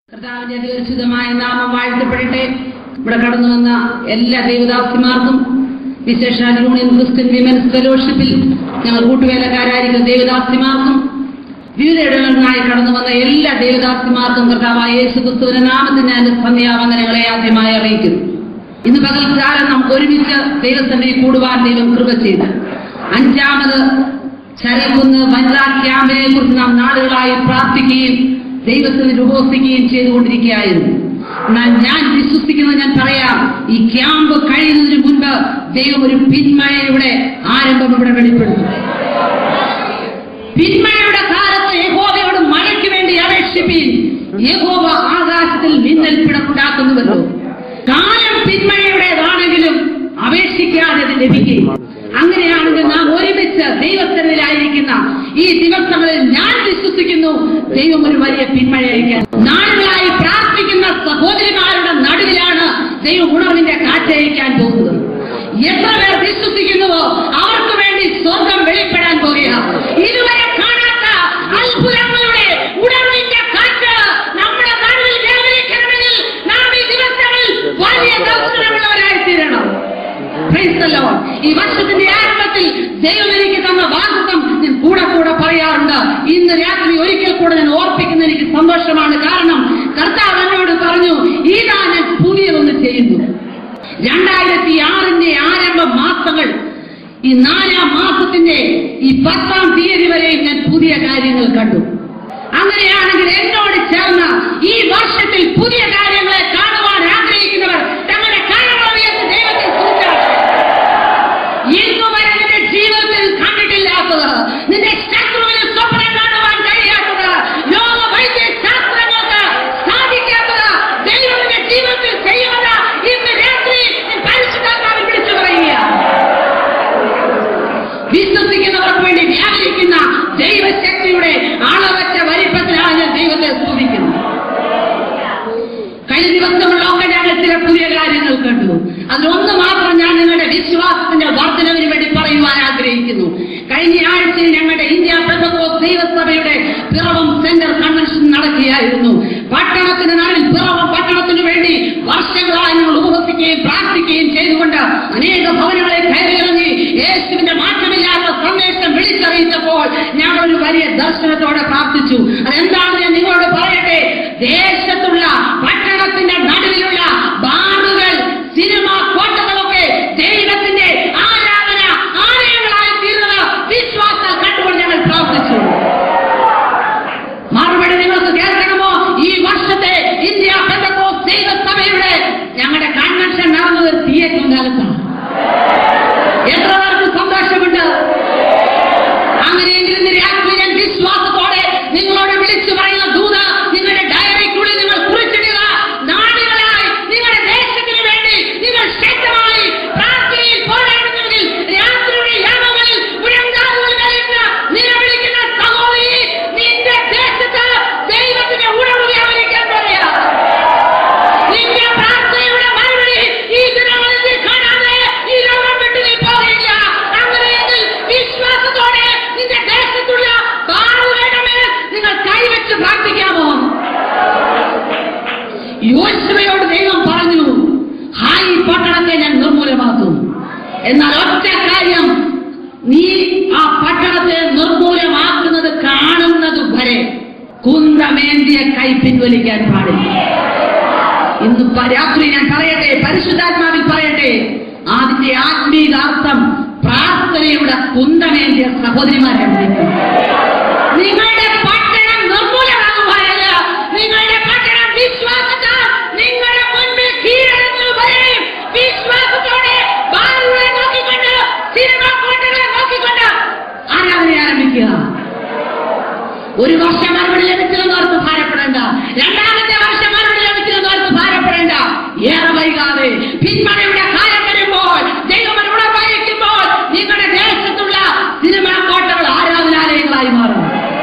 കർത്താവിന്റെ അതിപരിശുദ്ധമായ നാമം വാഴ്ത്തപ്പെടട്ടെ ഇവിടെ കടന്നു വന്ന എല്ലാ ദേവദാസിമാർക്കും വിശേഷാൽ യൂണിയൻ ക്രിസ്ത്യൻ വിമൻസ് ഫെലോഷിപ്പിൽ ഞങ്ങൾ കൂട്ടുവേലക്കാരായിരിക്കുന്ന ദേവദാസിമാർക്കും വിവിധ ഇടങ്ങളിലായി കടന്നു വന്ന എല്ലാ ദേവദാസിമാർക്കും കർത്താവായ യേശു ക്രിസ്തുവിന്റെ നാമത്തിന് ഞാൻ സന്ധ്യാവന്ദനങ്ങളെ ആദ്യമായി അറിയിക്കുന്നു ഇന്ന് പകൽക്കാലം നമുക്ക് ഒരുമിച്ച് ദൈവസന്നിധി കൂടുവാൻ ദൈവം കൃപ ചെയ്ത് അഞ്ചാമത് ശരകുന്ന് വനിതാ ക്യാമ്പിനെ കുറിച്ച് നാം നാളുകളായി പ്രാർത്ഥിക്കുകയും ദൈവത്തിന് ഉപവസിക്കുകയും ചെയ്തുകൊണ്ടിരിക്കുകയായിരുന്നു എന്നാൽ ഞാൻ വിശ്വസിക്കുന്നത് ഞാൻ പറയാം ഈ ക്യാമ്പ് കഴിയുന്നതിന് മുൻപ് ദൈവം ഒരു പിന്മഴയുടെ ആരംഭം ഇവിടെ വെളിപ്പെടുന്നു പിന്മഴയുടെ കാലത്ത് യഹോവയോട് മഴയ്ക്ക് വേണ്ടി അപേക്ഷിപ്പീൻ യഹോവ ആകാശത്തിൽ മിന്നൽ പിടപ്പുണ്ടാക്കുന്നുവല്ലോ കാലം പിന്മഴയുടേതാണെങ്കിലും അപേക്ഷിക്കാതെ അത് ലഭിക്കും അങ്ങനെയാണെങ്കിൽ നാം ഒരുമിച്ച് ദൈവസ്ഥനിലായിരിക്കുന്ന ഈ ദിവസങ്ങളിൽ ഞാൻ വിശ്വസിക്കുന്നു ദൈവം ഒരു വലിയ പിന്മഴ അയക്കാൻ നാളുകളായി പ്രാർത്ഥിക്കുന്ന സഹോദരിമാരുടെ നടുവിലാണ് ദൈവം ഉണർവിന്റെ കാറ്റയക്കാൻ പോകുന്നത് എത്ര പേർ വിശ്വസിക്കുന്നുവോ അവർക്ക് വേണ്ടി സ്വർഗം വെളിപ്പെടാൻ പോകുകയാണ് ഇതുവരെ കാണാത്ത അത്ഭുതങ്ങളുടെ ഉണർവിന്റെ കാറ്റ് നമ്മുടെ നടുവിൽ വ്യാപരിക്കണമെങ്കിൽ നാം ഈ ദിവസങ്ങളിൽ വലിയ ദർശനമുള്ളവരായി തീരണം Praise the Lord. ഈ വർഷത്തിന്റെ ആരംഭത്തിൽ ദൈവം എനിക്ക് തന്ന വാഗ്ദത്തം ഞാൻ കൂടെ കൂടെ പറയാറുണ്ട് ഇന്ന് രാത്രി ഒരിക്കൽ കൂടെ ഞാൻ ഓർപ്പിക്കുന്ന എനിക്ക് സന്തോഷമാണ് കാരണം കർത്താവ് എന്നോട് പറഞ്ഞു ഇതാ ഞാൻ പുതിയതൊന്ന് ചെയ്യുന്നു രണ്ടായിരത്തി ആറിന്റെ ആരംഭ മാസങ്ങൾ ഈ നാലാം മാസത്തിന്റെ ഈ പത്താം തീയതി വരെയും ഞാൻ പുതിയ കാര്യങ്ങൾ കണ്ടു അങ്ങനെയാണെങ്കിൽ എന്നോട് ചേർന്ന് ഈ വർഷത്തിൽ പുതിയ കാര്യങ്ങളെ കാണുവാൻ ആഗ്രഹിക്കുന്നവർ തങ്ങളുടെ കാര്യങ്ങൾ ഉയർത്തി ദൈവത്തെ സ്തുതിച്ചാട്ടെ. ഇന്നുവരെ നിന്റെ ജീവിതത്തിൽ കണ്ടിട്ടില്ലാത്തത് നിന്റെ ശത്രുവിന് സ്വപ്നം കാണുവാൻ കഴിയാത്തത് ലോക വൈദ്യശാസ്ത്രങ്ങൾക്ക് സാധിക്കാത്തത് ദൈവം നിന്റെ ജീവിതത്തിൽ ചെയ്യുന്നത് ഇന്ന് രാത്രി നീ പരിശുദ്ധാത്മാവിൽ വിളിച്ചു പറയുക വിശ്വസിക്കുന്നവർക്ക് വേണ്ടി വ്യാപരിക്കുന്ന ദൈവശക്തിയുടെ അളവറ്റ വലിപ്പത്തിലാണ് ഞാൻ ദൈവത്തെ സ്തുതിക്കുന്നത് കഴിഞ്ഞ ദിവസങ്ങളിലൊക്കെ ഞങ്ങൾ ചില പുതിയ കാര്യങ്ങൾ കണ്ടു അതിലൊന്ന് മാത്രം ഞാൻ നിങ്ങളുടെ വിശ്വാസത്തിന്റെ വർധനവിന് വേണ്ടി പറയുവാൻ ആഗ്രഹിക്കുന്നു കഴിഞ്ഞ ആഴ്ചയിൽ ഞങ്ങളുടെ ഇന്ത്യ പെന്തക്കോസ് ദൈവസഭയുടെ പിറവം സെന്റർ കൺവെൻഷൻ നടക്കുകയായിരുന്നു പട്ടണത്തിന് നടുവിൽ പിറവം പട്ടണത്തിന് വേണ്ടി വർഷങ്ങളായി ഞങ്ങൾ ഉപവസിക്കുകയും പ്രാർത്ഥിക്കുകയും ചെയ്തുകൊണ്ട് അനേക ഭവനങ്ങളെ കയറിയിറങ്ങി യേശുവിന്റെ മാറ്റമില്ലാത്ത സന്ദേശം വിളിച്ചറിയിച്ചപ്പോൾ ഞങ്ങൾ ഒരു വലിയ ദർശനത്തോടെ പ്രാർത്ഥിച്ചു അതെന്താണെന്ന് ഞാൻ നിങ്ങളോട് പറയട്ടെ ദേശത്തുള്ള പട്ടണത്തിന്റെ നടുവിലുള്ള ബാറുകൾ സിനിമ കോട്ടകളൊക്കെ ദൈവത്തിന്റെ ആരാധന ആലയങ്ങളായി തീർന്നത് വിശ്വാസം കണ്ടുകൊണ്ട് ഞങ്ങൾ പ്രാർത്ഥിച്ചു മറുപടി നിങ്ങൾക്ക് കേൾക്കണമോ ഈ വർഷത്തെ ഇന്ത്യ പെന്തക്കോസ് ദൈവസഭയുടെ ഞങ്ങളുടെ കൺവെൻഷൻ നടന്നത് തിയേറ്റർ കാലത്താണ് എത്ര പേർക്ക് സന്തോഷമുണ്ട് അങ്ങനെയെങ്കിൽ ഇന്ന് രാത്രി ഞാൻ വിശ്വാസത്തോടെ നിങ്ങളോട് വിളിച്ചു പറയുന്ന ദൂത നിങ്ങളുടെ ഡയറിക്കുള്ളിൽ നിങ്ങൾ കുറിച്ചിടുക നാടുകളായി നിങ്ങളുടെ ദേശത്തിന് വേണ്ടി നിങ്ങൾ ശക്തമായി പ്രാർത്ഥനയിൽ പോരാടുന്നെങ്കിൽ രാത്രിയുടെ യാമങ്ങളിൽ മുഴങ്കാലുകൾ കഴിയുന്ന നിലവിളിക്കുന്ന സഹോദരി നിന്റെ ദേശത്ത് ദൈവത്തിന്റെ ഉണർവ് വ്യാപരിക്കാൻ പറയാം നിന്റെ പ്രാർത്ഥനയുടെ മറുപടി ഈ ദിനങ്ങളിൽ നീ കാണാതെ ഈ ലോകം വിട്ടു നീ പോകില്ല അങ്ങനെയെങ്കിൽ വിശ്വാസത്തോടെ നിന്റെ ദേശത്തുള്ള ബാറുകളുടെ മേൽ നിങ്ങൾ കൈവച്ച് പ്രാർത്ഥിക്കാമോ യോശുവയോട് ദൈവം പറഞ്ഞു ഹായ് പട്ടണത്തെ ഞാൻ നിർമൂലമാക്കും എന്നാൽ ഒറ്റ കാര്യം നീ ആ പട്ടണത്തെ നിർമൂലമാക്കുന്നത് കാണുന്നത് വരെ കുന്തമേന്തിയ കൈ പിൻവലിക്കാൻ പാടില്ല ഇന്ന് പ- രാത്രി ഞാൻ പറയട്ടെ പരിശുദ്ധാത്മാവിൽ പറയട്ടെ അതിന്റെ ആത്മീകാർത്ഥം പ്രാർത്ഥനയുടെ കുന്തമേന്തിയ സഹോദരിമാരെ വിളിക്കും നിങ്ങളുടെ പട്ടണം നിർമൂലമാകുവാനല്ല നിങ്ങളുടെ പട്ടണം വിശ്വാസത്താൽ നിങ്ങളുടെ മുൻപിൽ കീഴടങ്ങുക വരെയും വിശ്വാസത്തോടെ ബാലുകളെ നോക്കിക്കൊണ്ട് സിനിമ കോട്ടകളെ നോക്കിക്കൊണ്ട് ആരാധന ആരംഭിക്കുക ഒരു വർഷം മറുപടി ലഭിച്ചില്ലെന്ന് ഓർത്ത് ഭാരപ്പെടേണ്ട രണ്ടാമത്തെ വർഷം മറുപടി ലഭിച്ചില്ലെന്ന് ഓർത്ത് ഭാരപ്പെടേണ്ട ഏറെ വൈകാതെ പിന്മഴയുടെ കാലം വരുമ്പോൾ ദൈവം ഉണർവായിരിക്കുമ്പോൾ നിങ്ങളുടെ ദേശത്തുള്ള സിനിമാ കോട്ടകൾ ആരാധനാലയങ്ങളായി മാറും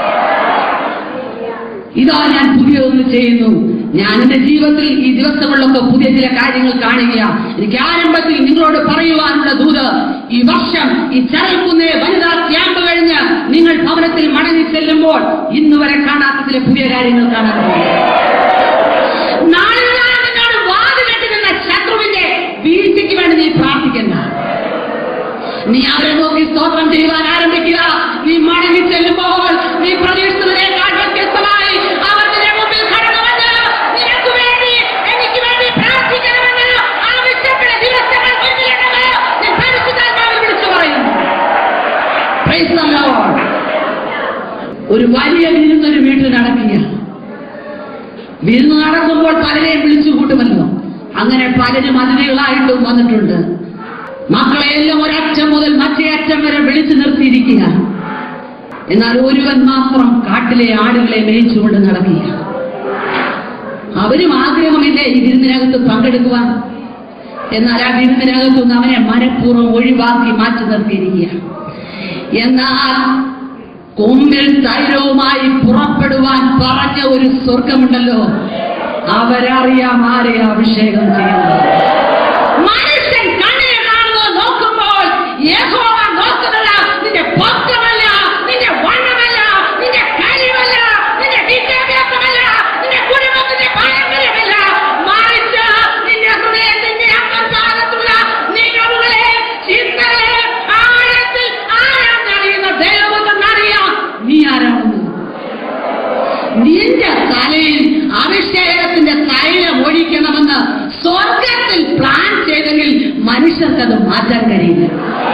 ഇതാ ഞാൻ പുതിയതൊന്ന് ചെയ്യുന്നു ഞാൻ എന്റെ ജീവിതത്തിൽ ഈ ദിവസങ്ങളിലൊക്കെ പുതിയ ചില കാര്യങ്ങൾ കാണുകയാണ് എനിക്ക് ആരംഭത്തിൽ നിങ്ങളോട് പറയുവാനുള്ള ദൂത് ഈ വർഷം ഈ ചരൽക്കുന്നേ വനിതാ ക്യാമ്പ് കഴിഞ്ഞ് നിങ്ങൾ ഭവനത്തിൽ മടങ്ങി ചെല്ലുമ്പോൾ ഇന്നുവരെ കാണാത്ത ചില പുതിയ കാര്യങ്ങൾ കാണാൻ കഴിയും നാളുകളായി നിന്നോട് വാതിലെട്ടി നിന്ന ശത്രുവിന്റെ വീഴ്ചയ്ക്ക് വേണ്ടി നീ പ്രാർത്ഥിക്കണ്ട നീ അവരെ നോക്കി സ്തോത്രം ചെയ്യുവാൻ ആരംഭിക്കുക നീ മടങ്ങി ചെല്ലുമ്പോൾ നീ പ്രതീക്ഷിച്ചതിനേക്കാൾ വ്യത്യസ്തമായി അവർ നിന്റെ മുമ്പിൽ കടന്നു വന്ന് നിനക്ക് വേണ്ടി എനിക്ക് വേണ്ടി പ്രാർത്ഥിക്കണമെന്ന് ആവശ്യപ്പെട്ട ദിവസങ്ങൾ മുന്നിലുണ്ടെന്ന് നീ പരിശുദ്ധാത്മാവിൽ വിളിച്ചു പറയുന്നു Praise the Lord. ഒരു വലിയ വിരുന്നൊരു വീട്ടിൽ നടക്കുക വിരുന്ന് നടക്കുമ്പോൾ പലരെയും വിളിച്ചു കൂട്ടുമല്ലോ അങ്ങനെ പലരും അതിഥികളായിട്ടും വന്നിട്ടുണ്ട് മക്കളെ എല്ലാം ഒരറ്റം മുതൽ മറ്റേ അറ്റം വരെ വിളിച്ചു നിർത്തിയിരിക്കുക എന്നാൽ ഒരുവൻ മാത്രം കാട്ടിലെ ആടുകളെ മേയിച്ചുകൊണ്ട് നടക്കുക അവരും ആഗ്രഹമില്ലേ ഈ വിരുന്നിനകത്ത് പങ്കെടുക്കുവാൻ എന്നാൽ ആ വിരുന്നിനകത്തുനിന്ന് അവനെ മനഃപൂർവ്വം ഒഴിവാക്കി മാറ്റി നിർത്തിയിരിക്കുക എന്നാൽ കൊമ്പിൽ തൈലവുമായി പുറപ്പെടുവാൻ പറഞ്ഞ ഒരു സ്വർഗമുണ്ടല്ലോ അവരറിയാം ആരെ അഭിഷേകം ചെയ്യുന്നത് മനുഷ്യൻ കണ്ണിനെ കാണുന്നത് നോക്കുമ്പോൾ യഹോവ നോക്കുന്നത് നിന്റെ പൊക്കമല്ല നിന്റെ വണ്ണമല്ല നിന്റെ കഴിവല്ല നിന്റെ വിദ്യാഭ്യാസമല്ല നിന്റെ കുടുംബത്തിന്റെ പാരമ്പര്യമല്ല മറിച്ച് നിന്റെ ഹൃദയത്തിന്റെ അന്തർഭാഗത്തുള്ള നിലവുകളെ ചിന്തകളെ ആഴത്തിൽ ആരാന്നറിയുന്ന ദൈവമെന്നറിയാം നീ ആരാണെന്ന് നിന്റെ തലയിൽ അഭിഷേകത്തിന്റെ തൈലം ഒഴിക്കണമെന്ന് സ്വർഗത്തിൽ പ്ലാൻ ചെയ്തെങ്കിൽ മനുഷ്യർക്കത് മാറ്റാൻ കഴിയില്ല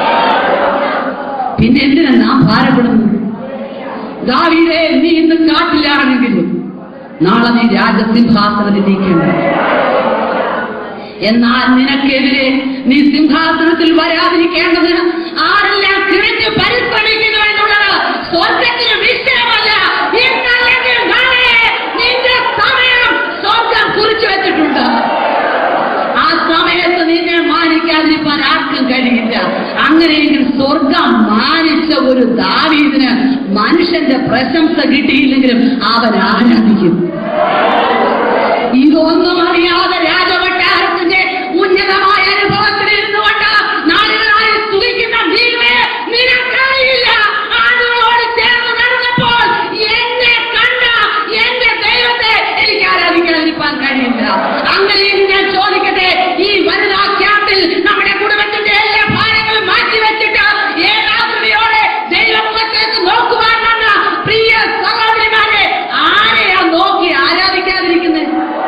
പിന്നെ എന്തിനാ നാം ഭാരപ്പെടുന്നു ദാവീദേ നീ ഇന്ന് കാട്ടിലാണെങ്കിലും നാളെ നീ രാജസിംഹാസനത്തിലേക്കുണ്ട് എന്നാൽ നിനക്കെതിരെ നീ സിംഹാസനത്തിൽ വരാതിരിക്കേണ്ടതിന് ആരെല്ലാം കിഴഞ്ഞ് പരിശ്രമിക്കുന്നു എന്നുള്ളത് സ്വർഗത്തിന് വിഷയമല്ല ഇന്നല്ലെങ്കിൽ നാളെ നിന്റെ സമയം സ്വർഗം കുറിച്ചു വെച്ചിട്ടുണ്ട് ആ സമയത്ത് നിന്നെ മാനിക്കാതിരിക്കാൻ ആർക്കും കഴിയില്ല അങ്ങനെയെങ്കിൽ സ്വർഗം മാനിച്ച ഒരു ദാവീദിന് മനുഷ്യന്റെ പ്രശംസ കിട്ടിയില്ലെങ്കിലും അവൻ ആരാധിക്കും ഇതൊന്നും അറിയാതെ രാജവട്ടാരത്തിന്റെ ഉന്നതമായ അനുഭവത്തിൽ ഇരുന്നുകൊണ്ട് നാടുകളായി സ്തുതിക്കുന്ന നീവേ നിനക്കറിയില്ല ആളുകളോട് ചേർന്ന് നടന്നപ്പോൾ എന്നെ കണ്ട എന്റെ ദൈവത്തെ എനിക്ക് ആരാധിക്കാതിരിക്കാൻ കഴിയില്ല അങ്ങനെയെങ്കിൽ ഞാൻ ചോദിക്കട്ടെ ഈ വനിതാ ക്യാമ്പിൽ നമ്മുടെ കുടുംബത്തിന്റെ എല്ലാ ഭാരങ്ങളും മാറ്റിവെച്ചിട്ട് ഏകാഗ്രതയോടെ ദൈവമുഖത്തേക്ക് നോക്കുവാൻ വന്ന പ്രിയ സഹോദരിമാരെ ആരെയാ നോക്കി ആരാധിക്കാതിരിക്കുന്നത്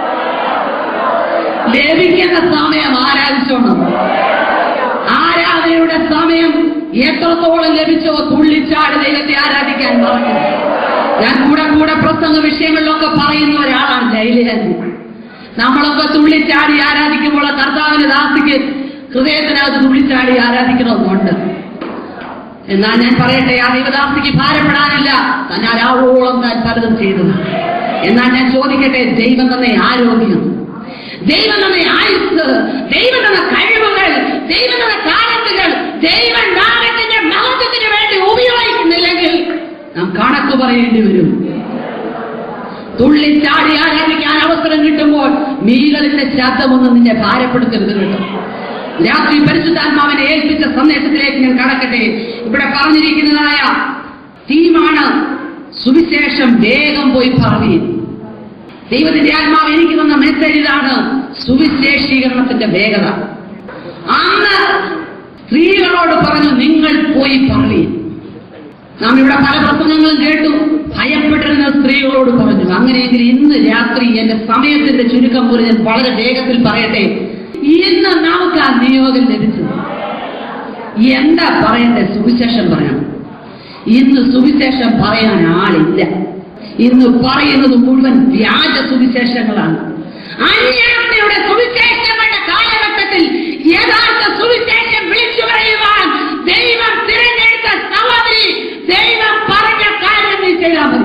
ലഭിക്കുന്ന സമയം ആരാധിച്ചോണം ആരാധനയുടെ സമയം എത്രത്തോളം ലഭിച്ചോ തുള്ളിച്ചാട് ദൈവത്തെ ആരാധിക്കാൻ പറഞ്ഞു ഞാൻ കൂടെ കൂടെ പ്രസംഗ വിഷയങ്ങളിലൊക്കെ പറയുന്ന ഒരാളാണ് ലൈലി നമ്മളൊക്കെ തുള്ളിച്ചാടി ആരാധിക്കുമ്പോൾ കർത്താവിന്റെ ദാസിക്ക് ഹൃദയത്തിനകത്ത് തുള്ളിച്ചാടി ആരാധിക്കണമെന്നുണ്ട് എന്നാൽ ഞാൻ പറയട്ടെ ആ ദൈവദാസിക്ക് ഭാരപ്പെടാനില്ല തന്നെ ആരാവോളം ഞാൻ പലതും ചെയ്തു എന്നാൽ ഞാൻ ചോദിക്കട്ടെ ദൈവം തന്നെ ആരോഗ്യം ദൈവം തന്നെ ആയുസ് ദൈവം തന്ന കഴിവുകൾ ദൈവം തന്ന കാലത്തുകൾ ദൈവം നാമത്തിന്റെ മഹത്വത്തിന് വേണ്ടി ഉപയോഗിക്കുന്നില്ലെങ്കിൽ നാം കണക്ക് പറയേണ്ടി വരും തുള്ളിച്ചാടി ആരാധിക്കാൻ അവസരം കിട്ടുമ്പോൾ മീകളിന്റെ ശബ്ദമൊന്നും നിന്നെ ഭാരപ്പെടുത്തരുത് കേട്ടോ രാത്രി പരിശുദ്ധാത്മാവിനെ ഏൽപ്പിച്ച സന്ദേശത്തിലേക്ക് ഞാൻ കടക്കട്ടെ ഇവിടെ പറഞ്ഞിരിക്കുന്നതായ തീമാണ് സുവിശേഷം വേഗം പോയി പറയുകയും ദൈവത്തിന്റെ ആത്മാവ് എനിക്ക് തന്ന മെസ്സേജ് ഇതാണ് സുവിശേഷീകരണത്തിന്റെ വേഗത അന്ന് സ്ത്രീകളോട് പറഞ്ഞു നിങ്ങൾ പോയി പറയും നാം ഇവിടെ പല പ്രസംഗങ്ങളും കേട്ടു ഭയപ്പെട്ടിരുന്ന സ്ത്രീകളോട് പറഞ്ഞു അങ്ങനെയെങ്കിൽ ഇന്ന് രാത്രി എന്റെ സമയത്തിന്റെ ചുരുക്കം പോലെ ഞാൻ വളരെ വേഗത്തിൽ പറയട്ടെ ഇന്ന് നമുക്ക് ആ നിയോഗം ലഭിച്ചത് എന്താ പറയണ്ടേ സുവിശേഷം പറയണം ഇന്ന് സുവിശേഷം പറയാൻ ആളില്ല ഇന്ന് പറയുന്നത് മുഴുവൻ വ്യാജ സുവിശേഷങ്ങളാണ് അന്യാർത്ഥയുടെ സുവിശേഷങ്ങളുടെ കാലഘട്ടത്തിൽ യഥാർത്ഥ സുവിശേഷം വിളിച്ചു പറയുവാൻ ദൈവം തിരഞ്ഞെടുത്ത സഹോദരി ദൈവം പറഞ്ഞ കാര്യം നീ ചെയ്താൽ മതി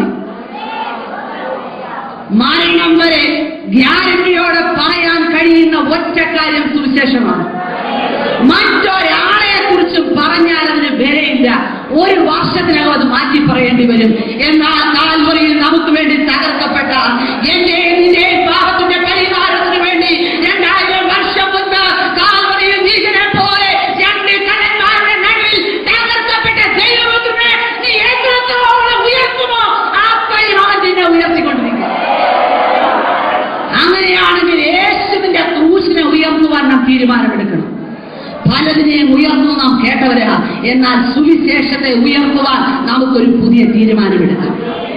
മരണം വരെ ഗ്യാരണ്ടിയോടെ പറയാൻ കഴിയുന്ന ഒറ്റ കാര്യം സുവിശേഷമാണ് മറ്റൊരാളെ കുറിച്ച് പറഞ്ഞാൽ അതിന് വിലയില്ല ഒരു വർഷത്തിനകം അത് മാറ്റി പറയേണ്ടി വരും എന്നാൽ കാൽവറിയിൽ നമുക്ക് വേണ്ടി തകർക്കപ്പെട്ട എന്റെ നിന്റെ പാപത്തിന്റെ പരിഹാരത്തിന് വേണ്ടി രണ്ടായിരം വർഷം മുൻപ് കാൽവറിയിൽ നീതിനെ പോലെ രണ്ട് കടന്മാരുടെ നടുവിൽ തകർക്കപ്പെട്ട ദൈവത്തിന് നീ എത്രത്തോളം ഉയർത്തുമോ അത്രയും അവൻ നിന്നെ ഉയർത്തിക്കൊണ്ടിരിക്കും അങ്ങനെയാ ഉയർന്നു നാം കേട്ടവരാ എന്നാൽ സുവിശേഷത്തെ ഉയർത്തുവാൻ നമുക്കൊരു പുതിയ തീരുമാനമെടുക്കാം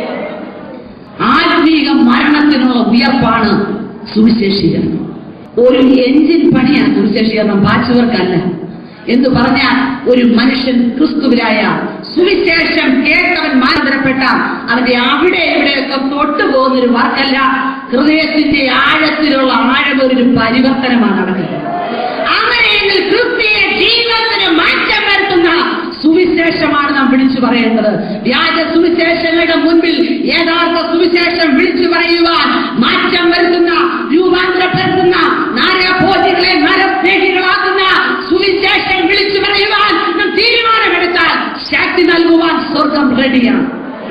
ആത്മീക മരണത്തിനുള്ള ഉയർപ്പാണ് സുവിശേഷീകരണം ഒരു എഞ്ചിൻ പണിയാണ് സുവിശേഷീകരണം ബാച്ചുവർക്കല്ല എന്ന് പറഞ്ഞാൽ ഒരു മനുഷ്യൻ ക്രിസ്തുവിലായ സുവിശേഷം കേട്ടവൻ മാനന്തരപ്പെട്ട അവന്റെ അവിടെ ഇവിടെയൊക്കെ തൊട്ടുപോകുന്ന ഒരു വർക്കല്ല ഹൃദയത്തിന്റെ ആഴത്തിലുള്ള ആഴമൊരു പരിവർത്തനമാണ് നടക്കുന്നത് അങ്ങനെയെങ്കിൽ ക്രിസ്തീയ ജീവിതത്തിന് മാറ്റം വരുത്തുന്ന സുവിശേഷമാണ് നാം വിളിച്ചു പറയേണ്ടത് വ്യാജ സുവിശേഷങ്ങളുടെ മുൻപിൽ യഥാർത്ഥ സുവിശേഷം വിളിച്ചു പറയുവാൻ മാറ്റം വരുത്തുന്ന രൂപാന്തരപ്പെടുത്തുന്ന നാരഭോജികളെ നരസ്നേഹികളാക്കുന്ന സുവിശേഷം വിളിച്ചു പറയുവാൻ നാം തീരുമാനമെടുത്താൽ ശക്തി നൽകുവാൻ സ്വർഗം റെഡിയാണ്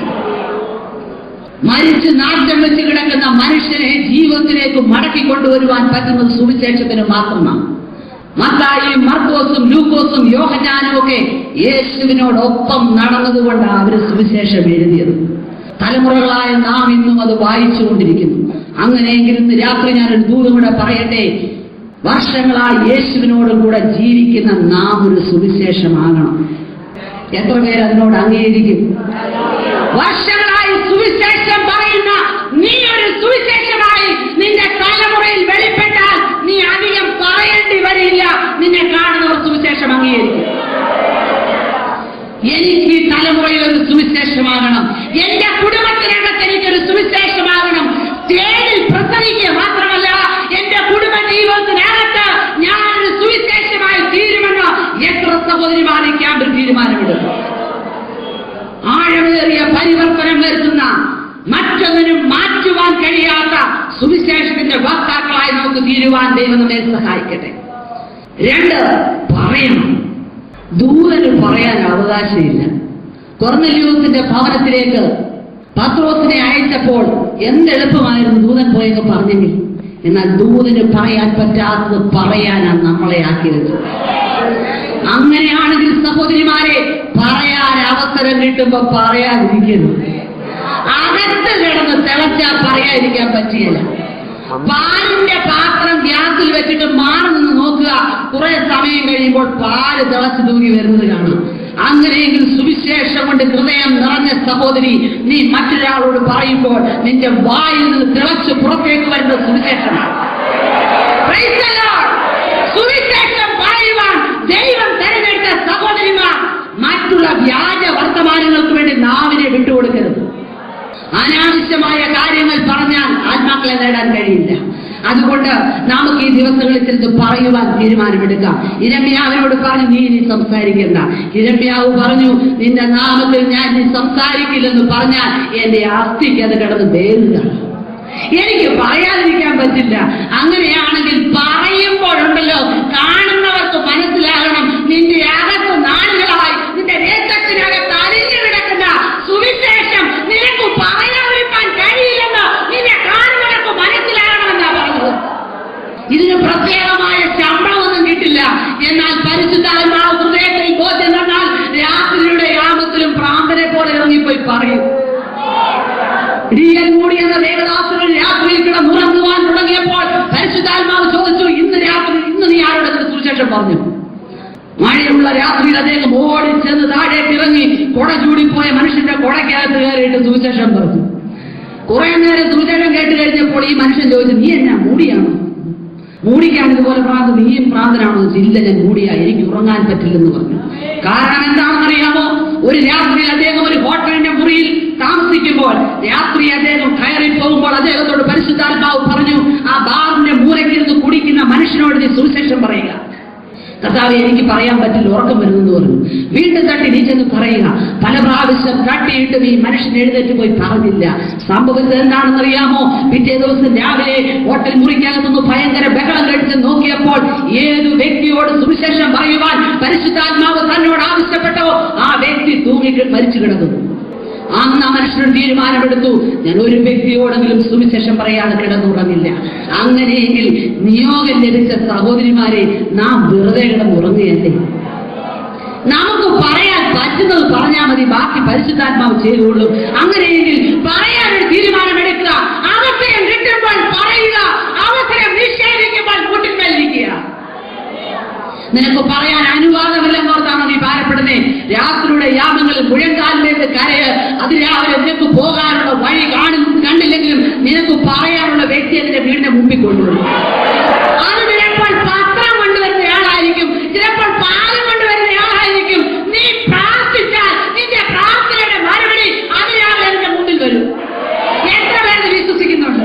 മരിച്ച് നാറ്റം വെച്ച് കിടക്കുന്ന മനുഷ്യനെ ജീവിതത്തിലേക്ക് മടക്കി കൊണ്ടുവരുവാൻ പറ്റുന്നത് സുവിശേഷത്തിന് മാത്രമാണ് മത്തായിയും മർക്കോസും ലൂക്കോസും യോഹനാനും ഒക്കെ യേശുവിനോടൊപ്പം നടന്നതുകൊണ്ടാണ് അവര് സുവിശേഷം എഴുതിയത് തലമുറകളായ നാം ഇന്നും അത് വായിച്ചുകൊണ്ടിരിക്കുന്നു അങ്ങനെയെങ്കിൽ ഇന്ന് രാത്രി ഞാനൊരു ദൂരം കൂടെ പറയട്ടെ വർഷങ്ങളായി യേശുവിനോടും കൂടെ ജീവിക്കുന്ന നാം ഒരു സുവിശേഷമാകണം എത്ര പേര് അതിനോട് അംഗീകരിക്കും വർഷങ്ങളായി സുവിശേഷം പറയുന്ന നീ ഒരു സുവിശേഷമായി നിന്റെ തലമുറയിൽ വെളിപ്പെട്ടാൽ നീ അധികം പറയേണ്ടി വരില്ല നിന്നെ കാണുന്നവർ സുവിശേഷം അംഗീകരിക്കും എനിക്ക് ഈ തലമുറയിൽ ഒരു സുവിശേഷമാകണം എന്റെ കുടുംബത്തിനകത്ത് എനിക്കൊരു സുവിശേഷമാകണം തേനിൽ പ്രസംഗിക്കുക മാത്രമല്ല എന്റെ കുടുംബ ജീവിതത്തിനകത്ത് ഞാൻ ഒരു സുവിശേഷമായി തീരുമെന്ന് എത്ര സഹോദരിമാർ ഈ ക്യാമ്പിൽ തീരുമാനമെടുക്കും ആഴമേറിയ പരിവർത്തനം വരുത്തുന്ന മറ്റൊന്നിനും മാറ്റുവാൻ കഴിയാത്ത സുവിശേഷത്തിന്റെ വക്താക്കളായി നമുക്ക് തീരുവാൻ ദൈവം നമ്മെ സഹായിക്കട്ടെ രണ്ട് പറയണം ദൂരന് പറയാൻ അവകാശമില്ല കൊർന്നല്യൂസിന്റെ ഭവനത്തിലേക്ക് പത്രോസിനെ അയച്ചപ്പോൾ എന്തെളുപ്പമായിരുന്നു ദൂതൻ പോയെന്ന് പറഞ്ഞെങ്കിൽ എന്നാൽ ദൂതന് പറയാൻ പറ്റാത്തത് പറയാനാണ് നമ്മളെ ആക്കിയത് അങ്ങനെയാണെങ്കിൽ സഹോദരിമാരെ പറയാൻ അവസരം കിട്ടുമ്പോ പറയാതിരിക്കുന്നു അകത്ത് കിടന്ന് തിളച്ചാ പറയാതിരിക്കാൻ പറ്റിയല്ല പാലിന്റെ പാത്രം ഗ്യാസിൽ വെച്ചിട്ട് മാറി നിന്ന് നോക്കുക കുറെ സമയം കഴിയുമ്പോൾ പാല് തിളച്ചു തൂങ്ങി വരുന്നത് കാണാം അങ്ങനെയെങ്കിൽ സുവിശേഷം കൊണ്ട് ഹൃദയം നിറഞ്ഞ സഹോദരി നീ മറ്റൊരാളോട് പറയുമ്പോൾ നിന്റെ വായിൽ നിന്ന് തിളച്ച് പുറത്തേക്ക് വരുന്ന സുവിശേഷമാണ് Praise the Lord. സുവിശേഷം പറയുവാൻ ദൈവം തെരഞ്ഞെടുത്ത സഹോദരിമാർ മറ്റുള്ള വ്യാജ വർത്തമാനങ്ങൾക്ക് വേണ്ടി നാവിനെ വിട്ടുകൊടുക്കരുത് അനാവശ്യമായ കാര്യങ്ങൾ പറഞ്ഞാൽ ആത്മാക്കളെ നേടാൻ കഴിയില്ല അതുകൊണ്ട് നമുക്ക് ഈ ദിവസങ്ങളിൽ ചെന്ന് പറയുവാൻ തീരുമാനമെടുക്കാം ഇരമ്യാവിനോട് പറഞ്ഞു നീ ഇനി സംസാരിക്കണ്ട ഇരമ്യാവ് പറഞ്ഞു നിന്റെ നാമത്തിൽ ഞാൻ ഇനി സംസാരിക്കില്ലെന്ന് പറഞ്ഞാൽ എന്റെ അസ്ഥിക്ക് അത് കിടന്ന് വേറുക എനിക്ക് പറയാതിരിക്കാൻ പറ്റില്ല അങ്ങനെയാണെങ്കിൽ പറയുമ്പോഴുണ്ടല്ലോ കാണുന്നവർക്ക് മനസ്സിലാകണം നിന്റെ അകത്ത് നാളുകളായി നിന്റെ രക്തത്തിനകത്ത് അലിഞ്ഞു കിടക്കുന്ന സുവിശേഷം നിനക്ക് പറയാതിരിക്കാൻ കഴിയില്ലെന്ന് നിന്നെ കാണുന്നവർക്ക് മനസ്സിലാകണമെന്നാ പറഞ്ഞത് ഇതിന് പ്രത്യേകമായ ശമ്പളമൊന്നും കിട്ടില്ല എന്നാൽ പരിശുദ്ധാത്മാവ് ഹൃദയത്തിൽ ബോധ്യം തന്നാൽ രാത്രിയുടെ യാമത്തിലും പ്രാന്തനെ പോലെ ഇറങ്ങിപ്പോയി പറയും ഇടിയൻ മൂടി എന്ന ദേവദാസകൾ രാത്രിയിൽ കിടന്നുറങ്ങുവാൻ തുടങ്ങിയപ്പോൾ പരിശുദ്ധാത്മാവ് ചോദിച്ചു ഇന്ന് രാത്രി ഇന്ന് നീ ആരോട് ഇതിന് സുവിശേഷം പറഞ്ഞു മഴയുള്ള രാത്രിയിൽ അദ്ദേഹം ഓടി ചെന്ന് താഴേക്ക് ഇറങ്ങി കുട ചൂടിപ്പോയ മനുഷ്യന്റെ കുടയ്ക്കകത്ത് കയറിയിട്ട് സുവിശേഷം പറഞ്ഞു കുറെ നേരം സുവിശേഷം കേട്ട് കഴിഞ്ഞപ്പോൾ ഈ മനുഷ്യൻ ചോദിച്ചു നീ എന്നാ മൂടിയാണോ മൂടിക്കാണ് ഇതുപോലെ പ്രാന്ത് നീയും പ്രാന്തനാണോ എന്ന് ചോദിച്ചു. ഇല്ല ഞാൻ മൂടിയാ എനിക്ക് ഉറങ്ങാൻ പറ്റില്ലെന്ന് പറഞ്ഞു കാരണം എന്താണെന്നറിയാമോ ഒരു രാത്രി അദ്ദേഹം ഒരു ഹോട്ടലിന്റെ മുറിയിൽ താമസിക്കുമ്പോൾ രാത്രി അദ്ദേഹം കയറി പോകുമ്പോൾ അദ്ദേഹത്തോട് പരിശുദ്ധാത്മാവ് പറഞ്ഞു ആ ബാറിന്റെ മൂലക്കിരുന്ന് കുടിക്കുന്ന മനുഷ്യനോട് നീ സുവിശേഷം പറയുക കർത്താവ് എനിക്ക് പറയാൻ പറ്റില്ല ഉറക്കം വരുന്നെന്ന് പറഞ്ഞു വീണ്ടും തട്ടി നീ ചെന്ന് പറയുക പല പ്രാവശ്യം തട്ടിയിട്ടും ഈ മനുഷ്യൻ എഴുന്നേറ്റ് പോയി പറഞ്ഞില്ല സംഭവിച്ചത് എന്താണെന്നറിയാമോ പിറ്റേ ദിവസം രാവിലെ ഹോട്ടൽ മുറിക്കകത്തുനിന്ന് ഭയങ്കര ബഹളം കഴിച്ച് നോക്കിയപ്പോൾ ഏത് വ്യക്തിയോട് സുവിശേഷം പറയുവാൻ പരിശുദ്ധാത്മാവ് തന്നോട് ആവശ്യപ്പെട്ടോ ആ വ്യക്തി തൂങ്ങി മരിച്ചു കിടക്കുന്നു അന്ന് ആ മനുഷ്യൻ തീരുമാനമെടുത്തു ഞാൻ ഒരു വ്യക്തിയോടെങ്കിലും സുവിശേഷം പറയാതെ കിടന്നുറങ്ങില്ല അങ്ങനെയെങ്കിൽ നിയോഗം ലഭിച്ച സഹോദരിമാരെ നാം വെറുതെ കിടന്നുറങ്ങുകയല്ലേ നമുക്ക് പറയാൻ പറ്റുന്നത് പറഞ്ഞാൽ മതി ബാക്കി പരിശുദ്ധാത്മാവ് ചെയ്തുകൊള്ളൂ അങ്ങനെയെങ്കിൽ പറയാൻ ഒരു തീരുമാനമെടുക്കുക അവസരം കിട്ടുമ്പോൾ പറയുക അവസരം നിഷേധിക്കുമ്പോൾ മുട്ടിന്മേലിരിക്കുക നിനക്ക് പറയാൻ അനുവാദമില്ലെന്നോർത്താണ് നീ ഭാരപ്പെടുന്നേ രാത്രിയുടെ യാമങ്ങളിൽ മുഴങ്കാലിലേക്ക് കരയ് അതിരാവിലെ നിനക്ക് പോകാനുള്ള വഴി കാണും കണ്ടില്ലെങ്കിലും നിനക്ക് പറയാനുള്ള വ്യക്തി അതിന്റെ വീടിന്റെ മുമ്പിൽ കൊണ്ടുവരും അത് ചിലപ്പോൾ പത്രം കൊണ്ടുവരുന്ന ആളായിരിക്കും ചിലപ്പോൾ പാലം കൊണ്ടുവരുന്ന ആളായിരിക്കും നീ പ്രാർത്ഥിച്ചാൽ നിന്റെ പ്രാർത്ഥനയുടെ മറുപടി അതിരാവിലെ എന്റെ മുമ്പിൽ വരും എത്ര പേര് വിശ്വസിക്കുന്നുണ്ട്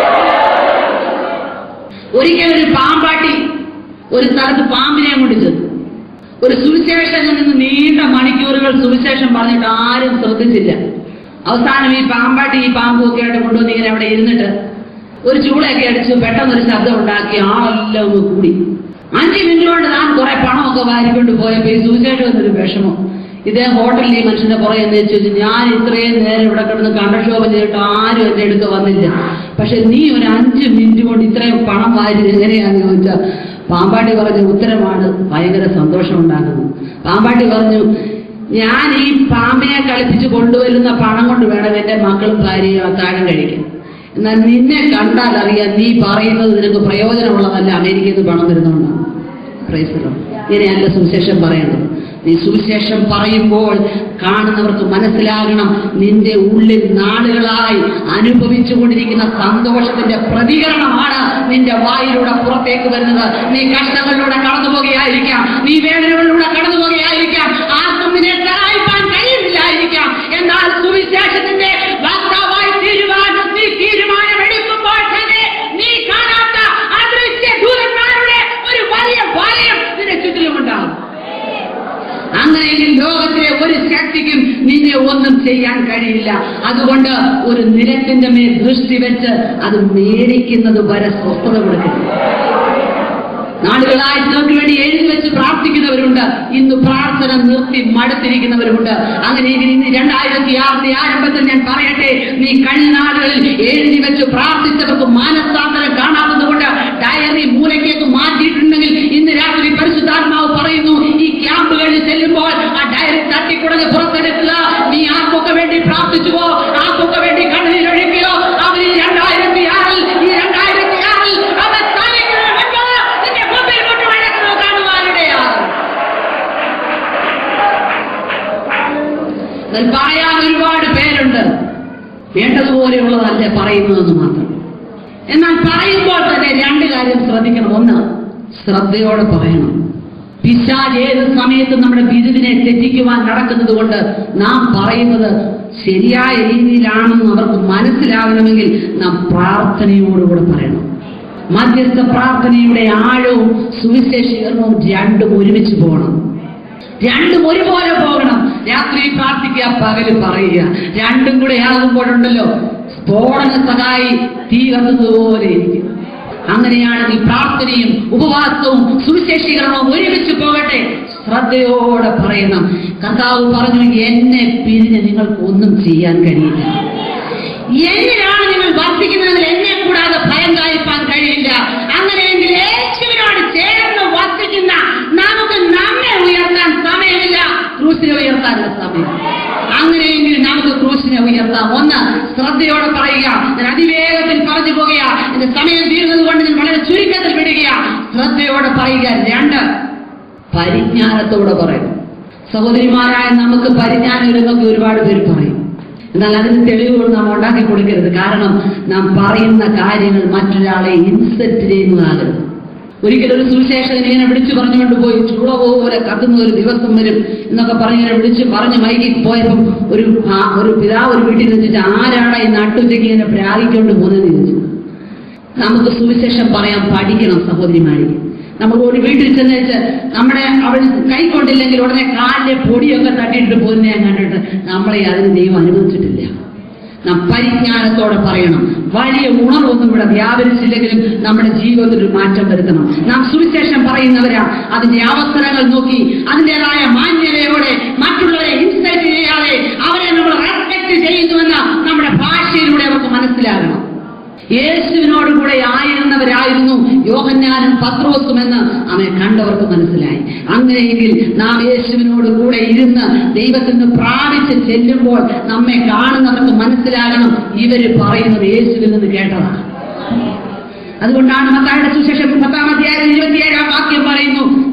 ഒരിക്കൽ ഒരു പാമ്പാട്ടി ഒരു സ്ഥലത്ത് പാമ്പിനെ കൊണ്ട് ചെന്നു ഒരു സുവിശേഷത്തിൽ നിന്ന് നീണ്ട മണിക്കൂറുകൾ സുവിശേഷം പറഞ്ഞിട്ട് ആരും ശ്രദ്ധിച്ചില്ല അവസാനം ഈ പാമ്പാട്ടി ഈ പാമ്പും ഒക്കെ ആയിട്ട് കൊണ്ടുവന്ന് ഇങ്ങനെ അവിടെ ഇരുന്നിട്ട് ഒരു ചൂളയൊക്കെ അടിച്ചു പെട്ടെന്നൊരു ശബ്ദം ഉണ്ടാക്കി ആളെല്ലാം ഒന്ന് കൂടി അഞ്ച് മിനിറ്റ് കൊണ്ട് താൻ കുറെ പണമൊക്കെ വാരിക്കൊണ്ട് പോയപ്പോ ഈ സുവിശേഷം എന്നൊരു വിഷമം ഇതേ ഹോട്ടലിൽ ഈ മനുഷ്യന്റെ പുറകെ എന്ന് വെച്ചു ഞാൻ ഇത്രയും നേരം ഇവിടെ കിടന്ന് കണ്ടക്ഷോഭം ചെയ്തിട്ട് ആരും എന്റെ അടുത്ത് വന്നില്ല പക്ഷെ നീ ഒരു അഞ്ച് മിനിറ്റ് കൊണ്ട് ഇത്രയും പണം വാരി എങ്ങനെയാന്ന് ചോദിച്ചാൽ പാമ്പാട്ടി പറഞ്ഞ ഉത്തരമാണ് ഭയങ്കര സന്തോഷം ഉണ്ടാക്കുന്നത് പാമ്പാട്ടി പറഞ്ഞു ഞാൻ ഈ പാമ്പിനെ കളിപ്പിച്ച് കൊണ്ടുവരുന്ന പണം കൊണ്ട് വേണം എന്റെ മക്കളും ഭാര്യയും അത്താഴം കഴിക്കാൻ എന്നാൽ നിന്നെ കണ്ടാൽ അറിയാം നീ പറയുന്നത് നിനക്ക് പ്രയോജനമുള്ളതല്ല അമേരിക്കയിൽ നിന്ന് പണം വരുന്നതുകൊണ്ടാണ് പ്രൈസലോ ഇങ്ങനെയല്ല സുവിശേഷം പറയണം നീ സുവിശേഷം പറയുമ്പോൾ കാണുന്നവർക്ക് മനസ്സിലാകണം നിന്റെ ഉള്ളിൽ നാളുകളായി അനുഭവിച്ചു കൊണ്ടിരിക്കുന്ന സന്തോഷത്തിന്റെ പ്രതികരണമാണ് നിന്റെ വായിലൂടെ പുറത്തേക്ക് വരുന്നത് നീ കഷ്ടങ്ങളിലൂടെ കടന്നു പോകുകയായിരിക്കാം നീ വേദനകളിലൂടെ കടന്നു പോകുകയായിരിക്കാം ആർക്കും നിന്നെ സഹായിക്കാൻ കഴിയുന്നില്ലായിരിക്കാം എന്നാൽ സുവിശേഷത്തിന്റെ വാർത്താവായി തീരുവാൻ നീ തീരുമാനമെടുക്കുമ്പോൾ തന്നെ നീ കാണാത്ത അദൃശ്യ ദൂതന്മാരുടെ ഒരു വലിയ വലയം നിന്റെ ചുറ്റിലുമുണ്ടാകും അങ്ങനെയെങ്കിൽ ലോകത്തിലെ ഒരു ശക്തിക്കും നിന്നെ ഒന്നും ചെയ്യാൻ കഴിയില്ല അതുകൊണ്ട് ഒരു നിരത്തിന്റെ മേൽ ദൃഷ്ടി വെച്ച് അത് മേടിക്കുന്നത് വരെ സ്വസ്ഥത കൊടുക്കുന്നു നാളുകളായി നമുക്ക് വേണ്ടി എഴുതി വെച്ച് പ്രാർത്ഥിക്കുന്നവരുണ്ട് ഇന്ന് പ്രാർത്ഥന നിർത്തി മടുത്തിരിക്കുന്നവരുണ്ട് അങ്ങനെ ഇന്ന് രണ്ടായിരത്തി ആറിന്റെ ആരംഭത്തിൽ ഞാൻ പറയട്ടെ നീ കഴിഞ്ഞ നാളുകളിൽ എഴുതി വെച്ച് പ്രാർത്ഥിച്ചവർക്ക് മാനസാന്തരം കാണാത്തത് കൊണ്ട് ഡയറി മൂലക്കേക്ക് മാറ്റിയിട്ടുണ്ടെങ്കിൽ ഇന്ന് രാത്രി പരിശുദ്ധാത്മാവ് പറയുന്നു ഈ ക്യാമ്പുകളിൽ ചെല്ലുമ്പോൾ ആ ഡയറി തട്ടിക്കുടഞ്ഞ് പുറത്തെടുക്കുക നീ ആർക്കൊക്കെ വേണ്ടി പ്രാർത്ഥിച്ചുവോ ആർക്കൊക്കെ വേണ്ടി കണ്ണീരൊഴുക്കിയോ അവർ ഈ രണ്ടായിരത്തി ആറിൽ ഈ രണ്ടായിരത്തി ആറിൽ അവർ സ്ഥാനിക്കുന്നത് കണ്ടോ? നിന്റെ മുമ്പിൽ കൊണ്ട് വഴക്കുന്നത് കാണുവാനിടയാണ് എന്നാൽ പറയാൻ ഒരുപാട് പേരുണ്ട് വേണ്ടതുപോലെയുള്ളതല്ല പറയുന്നതെന്ന് മാത്രം എന്നാൽ പറയുമ്പോൾ തന്നെ രണ്ട് കാര്യം ശ്രദ്ധിക്കണം ഒന്ന് ശ്രദ്ധയോടെ പറയണം പിശാജ് ഏത് സമയത്തും നമ്മുടെ ബിരുവിനെ തെറ്റിക്കുവാൻ നടക്കുന്നത് കൊണ്ട് നാം പറയുന്നത് ശരിയായ രീതിയിലാണെന്ന് അവർക്ക് മനസ്സിലാവണമെങ്കിൽ നാം പ്രാർത്ഥനയോടുകൂടെ പറയണം മധ്യസ്ഥ പ്രാർത്ഥനയുടെ ആഴവും സുവിശേഷീകരണവും രണ്ടും ഒരുമിച്ച് പോകണം രണ്ടും ഒരുപോലെ പോകണം രാത്രി പ്രാർത്ഥിക്കുക പകല് പറയുക രണ്ടും കൂടെ ആകുമ്പോഴുണ്ടല്ലോ സ്ഫോടന സഹായി തീ കത്തുന്നതുപോലെ ഇരിക്കും അങ്ങനെയാണെങ്കിൽ പ്രാർത്ഥനയും ഉപവാസവും സുവിശേഷീകരണവും ഒരുമിച്ച് പോകട്ടെ ശ്രദ്ധയോടെ പറയണം കർത്താവ് പറഞ്ഞു എന്നെ പിരിഞ്ഞ് നിങ്ങൾക്ക് ഒന്നും ചെയ്യാൻ കഴിയില്ല എന്നിലാണ് നിങ്ങൾ വർദ്ധിക്കുന്നതിൽ എന്നെ കൂടാതെ ഭയം കായ്പാൻ കഴിയില്ല അങ്ങനെയെങ്കിൽ യേശുവിനോട് ചേർന്ന് വർദ്ധിക്കുന്ന നമുക്ക് നമ്മെ ഉയർത്താൻ സമയമില്ല ക്രൂശിനെ ഉയർത്താനുള്ള സമയം അങ്ങനെയെങ്കിൽ നമുക്ക് ക്രൂശിനെ ഉയർത്താം ഒന്ന് ശ്രദ്ധയോടെ പറയുക ഞാൻ അതിവേഗത്തിൽ പറഞ്ഞു പോകുക എന്റെ സമയം തീരുന്നത് കൊണ്ട് ഞാൻ വളരെ ചുരുക്കത്തിൽ വിടുക ശ്രദ്ധയോടെ പറയുക രണ്ട് പരിജ്ഞാനത്തോടെ പറയും സഹോദരിമാരായ നമുക്ക് പരിജ്ഞാനം ഇല്ലെന്നൊക്കെ ഒരുപാട് പേര് പറയും എന്നാൽ അതിന് തെളിവുകൾ നാം ഉണ്ടാക്കി കൊടുക്കരുത് കാരണം നാം പറയുന്ന കാര്യങ്ങൾ മറ്റൊരാളെ ഇൻസെറ്റ് ചെയ്യുന്നതാകരുത് ഒരിക്കലും ഒരു സുവിശേഷകൻ ഇങ്ങനെ വിളിച്ചു പറഞ്ഞുകൊണ്ട് പോയി ചൂള പോലെ കത്തുന്ന ഒരു ദിവസം വരും എന്നൊക്കെ പറഞ്ഞ് ഇങ്ങനെ വിളിച്ച് പറഞ്ഞ് മൈകി പോയപ്പം ഒരു ആ, ഒരു പിതാവ് ഒരു വീട്ടിൽ വെച്ചിട്ട് ആരാണ് ഈ നട്ടുച്ചയ്ക്ക് ഇങ്ങനെ പ്രാഗിക്കൊണ്ട് പോകുന്നതെന്ന് ചോദിച്ചു നമുക്ക് സുവിശേഷം പറയാൻ പഠിക്കണം സഹോദരിമാരി നമ്മൾ ഒരു വീട്ടിൽ ചെന്ന് വെച്ച് നമ്മുടെ അവൾ കൈ കൊണ്ടില്ലെങ്കിൽ ഉടനെ കാലിലെ പൊടിയൊക്കെ തട്ടിയിട്ട് പോകുന്ന ഞാൻ കണ്ടിട്ട് നമ്മളെ അതിന് ദൈവം അനുവദിച്ചിട്ടില്ല നാം പരിജ്ഞാനത്തോടെ പറയണം വലിയ ഉണർവൊന്നും ഇവിടെ വ്യാപരിച്ചില്ലെങ്കിലും നമ്മുടെ ജീവിതത്തിൽ ഒരു മാറ്റം വരുത്തണം നാം സുവിശേഷം പറയുന്നവരാ അതിന്റെ അവസരങ്ങൾ നോക്കി അതിൻ്റെതായ മാന്യതയോടെ മറ്റുള്ളവരെ ഇൻസൈറ്റ് ചെയ്യാതെ അവരെ നമ്മൾ റെസ്പെക്ട് ചെയ്യുന്നുവെന്ന് നമ്മുടെ ഭാഷയിലൂടെ അവർക്ക് മനസ്സിലാകണം യേശുവിനോട് കൂടെ ആയിരുന്നവരായിരുന്നു യോഹന്നാനും പത്രോസും എന്ന് അവനെ കണ്ടവർക്ക് മനസ്സിലായി അങ്ങനെയെങ്കിൽ നാം യേശുവിനോട് കൂടെ ഇരുന്ന് ദൈവത്തിൽ നിന്ന് പ്രാപിച്ച് ചെല്ലുമ്പോൾ നമ്മെ കാണുന്നവർക്ക് മനസ്സിലാകണം ഇവര് പറയുന്നത് യേശുവിൽ നിന്ന് കേട്ടതാണ് അതുകൊണ്ടാണ് മത്തായുടെ സുശേഷം പത്താം അധ്യായം ഇരുപത്തിയേഴാം വാക്യം പറയുന്നു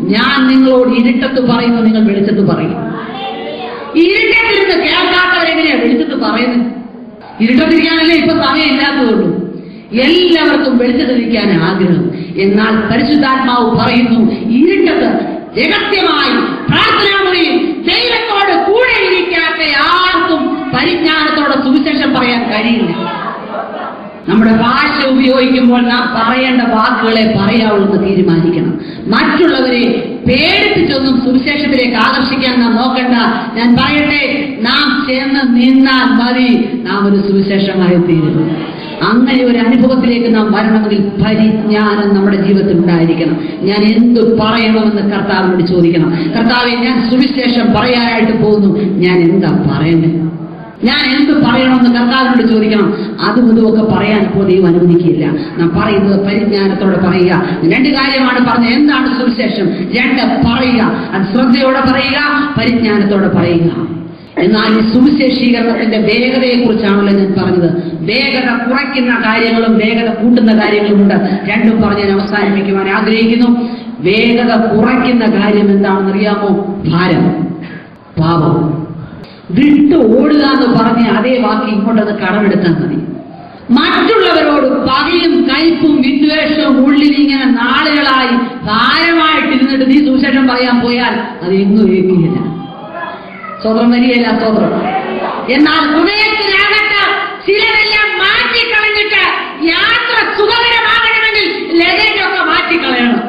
ഞാൻ നിങ്ങളോട് ഇരുട്ടത്ത് പറയുന്നു നിങ്ങൾ വെളിച്ചത്ത് പറയും ഇരുട്ടത്തിരുന്ന് കേൾക്കാത്തവരെങ്ങനെയാ വെളിച്ചത്ത് പറയുന്നത് ഇരുട്ടത്തിരിക്കാനല്ലേ ഇപ്പൊ സമയമില്ലാത്തതുള്ളൂ എല്ലാവർക്കും വെളിച്ചത്തിരിക്കാൻ ആഗ്രഹം എന്നാൽ പരിശുദ്ധാത്മാവ് പറയുന്നു ഇരുട്ടത്ത് രഹസ്യമായി പ്രാർത്ഥനാമുറിയിൽ ദൈവത്തോട് കൂടെ ഇരിക്കാത്ത ആർക്കും പരിജ്ഞാനത്തോടെ സുവിശേഷം പറയാൻ കഴിയില്ല നമ്മുടെ ഭാഷ ഉപയോഗിക്കുമ്പോൾ നാം പറയേണ്ട വാക്കുകളെ പറയാവുള്ളൂ എന്ന് തീരുമാനിക്കണം മറ്റുള്ളവരെ പേടിപ്പിച്ചൊന്നും സുവിശേഷത്തിലേക്ക് ആകർഷിക്കാൻ നാം നോക്കണ്ട ഞാൻ പറയട്ടെ നാം ചേർന്ന് നിന്നാൽ മതി നാം ഒരു സുവിശേഷമായി തീരുന്നു അങ്ങനെ ഒരു അനുഭവത്തിലേക്ക് നാം വരണമെങ്കിൽ പരിജ്ഞാനം നമ്മുടെ ജീവിതത്തിൽ ഉണ്ടായിരിക്കണം ഞാൻ എന്തു പറയണമെന്ന് കർത്താവിനോട് ചോദിക്കണം കർത്താവെ ഞാൻ സുവിശേഷം പറയാനായിട്ട് പോകുന്നു ഞാൻ എന്താ പറയേണ്ടത് ഞാൻ എന്ത് പറയണമെന്ന് കർത്താവിനോട് ചോദിക്കണം അതും ഇതുമൊക്കെ പറയാൻ ഇപ്പോൾ ദൈവം അനുവദിക്കില്ല നാം പറയുന്നത് പരിജ്ഞാനത്തോടെ പറയുക രണ്ട് കാര്യമാണ് പറഞ്ഞത് എന്താണ് സുവിശേഷം രണ്ട് പറയുക അത് ശ്രദ്ധയോടെ പറയുക പരിജ്ഞാനത്തോടെ പറയുക എന്നാൽ ഈ സുവിശേഷീകരണത്തിന്റെ വേഗതയെ കുറിച്ചാണല്ലോ ഞാൻ പറഞ്ഞത് വേഗത കുറയ്ക്കുന്ന കാര്യങ്ങളും വേഗത കൂട്ടുന്ന കാര്യങ്ങളും ഉണ്ട് രണ്ടും പറഞ്ഞ് ഞാൻ അവസാനിപ്പിക്കുവാൻ ആഗ്രഹിക്കുന്നു വേഗത കുറയ്ക്കുന്ന കാര്യം എന്താണെന്ന് അറിയാമോ ഭാരം പാപം വിട്ടു ഓടുക എന്ന് പറഞ്ഞ അതേ വാക്ക് ഇങ്ങോട്ടത് കടമെടുത്താൽ മതി മറ്റുള്ളവരോട് പകയും കയ്പും വിദ്വേഷവും ഉള്ളിൽ ഇങ്ങനെ നാളുകളായി ഭാരമായിട്ടിരുന്നിട്ട് നീ സുവിശേഷം പറയാൻ പോയാൽ അത് എങ്ങും ഏൽക്കില്ല സ്വതന്ത്രം വരികയില്ല സ്വതന്ത്രം എന്നാൽ ഹൃദയത്തിനകത്ത് ചിലരെല്ലാം മാറ്റിക്കളഞ്ഞിട്ട് യാത്ര സുഖകരമാകണമെങ്കിൽ ലഗേജൊക്കെ മാറ്റിക്കളയണം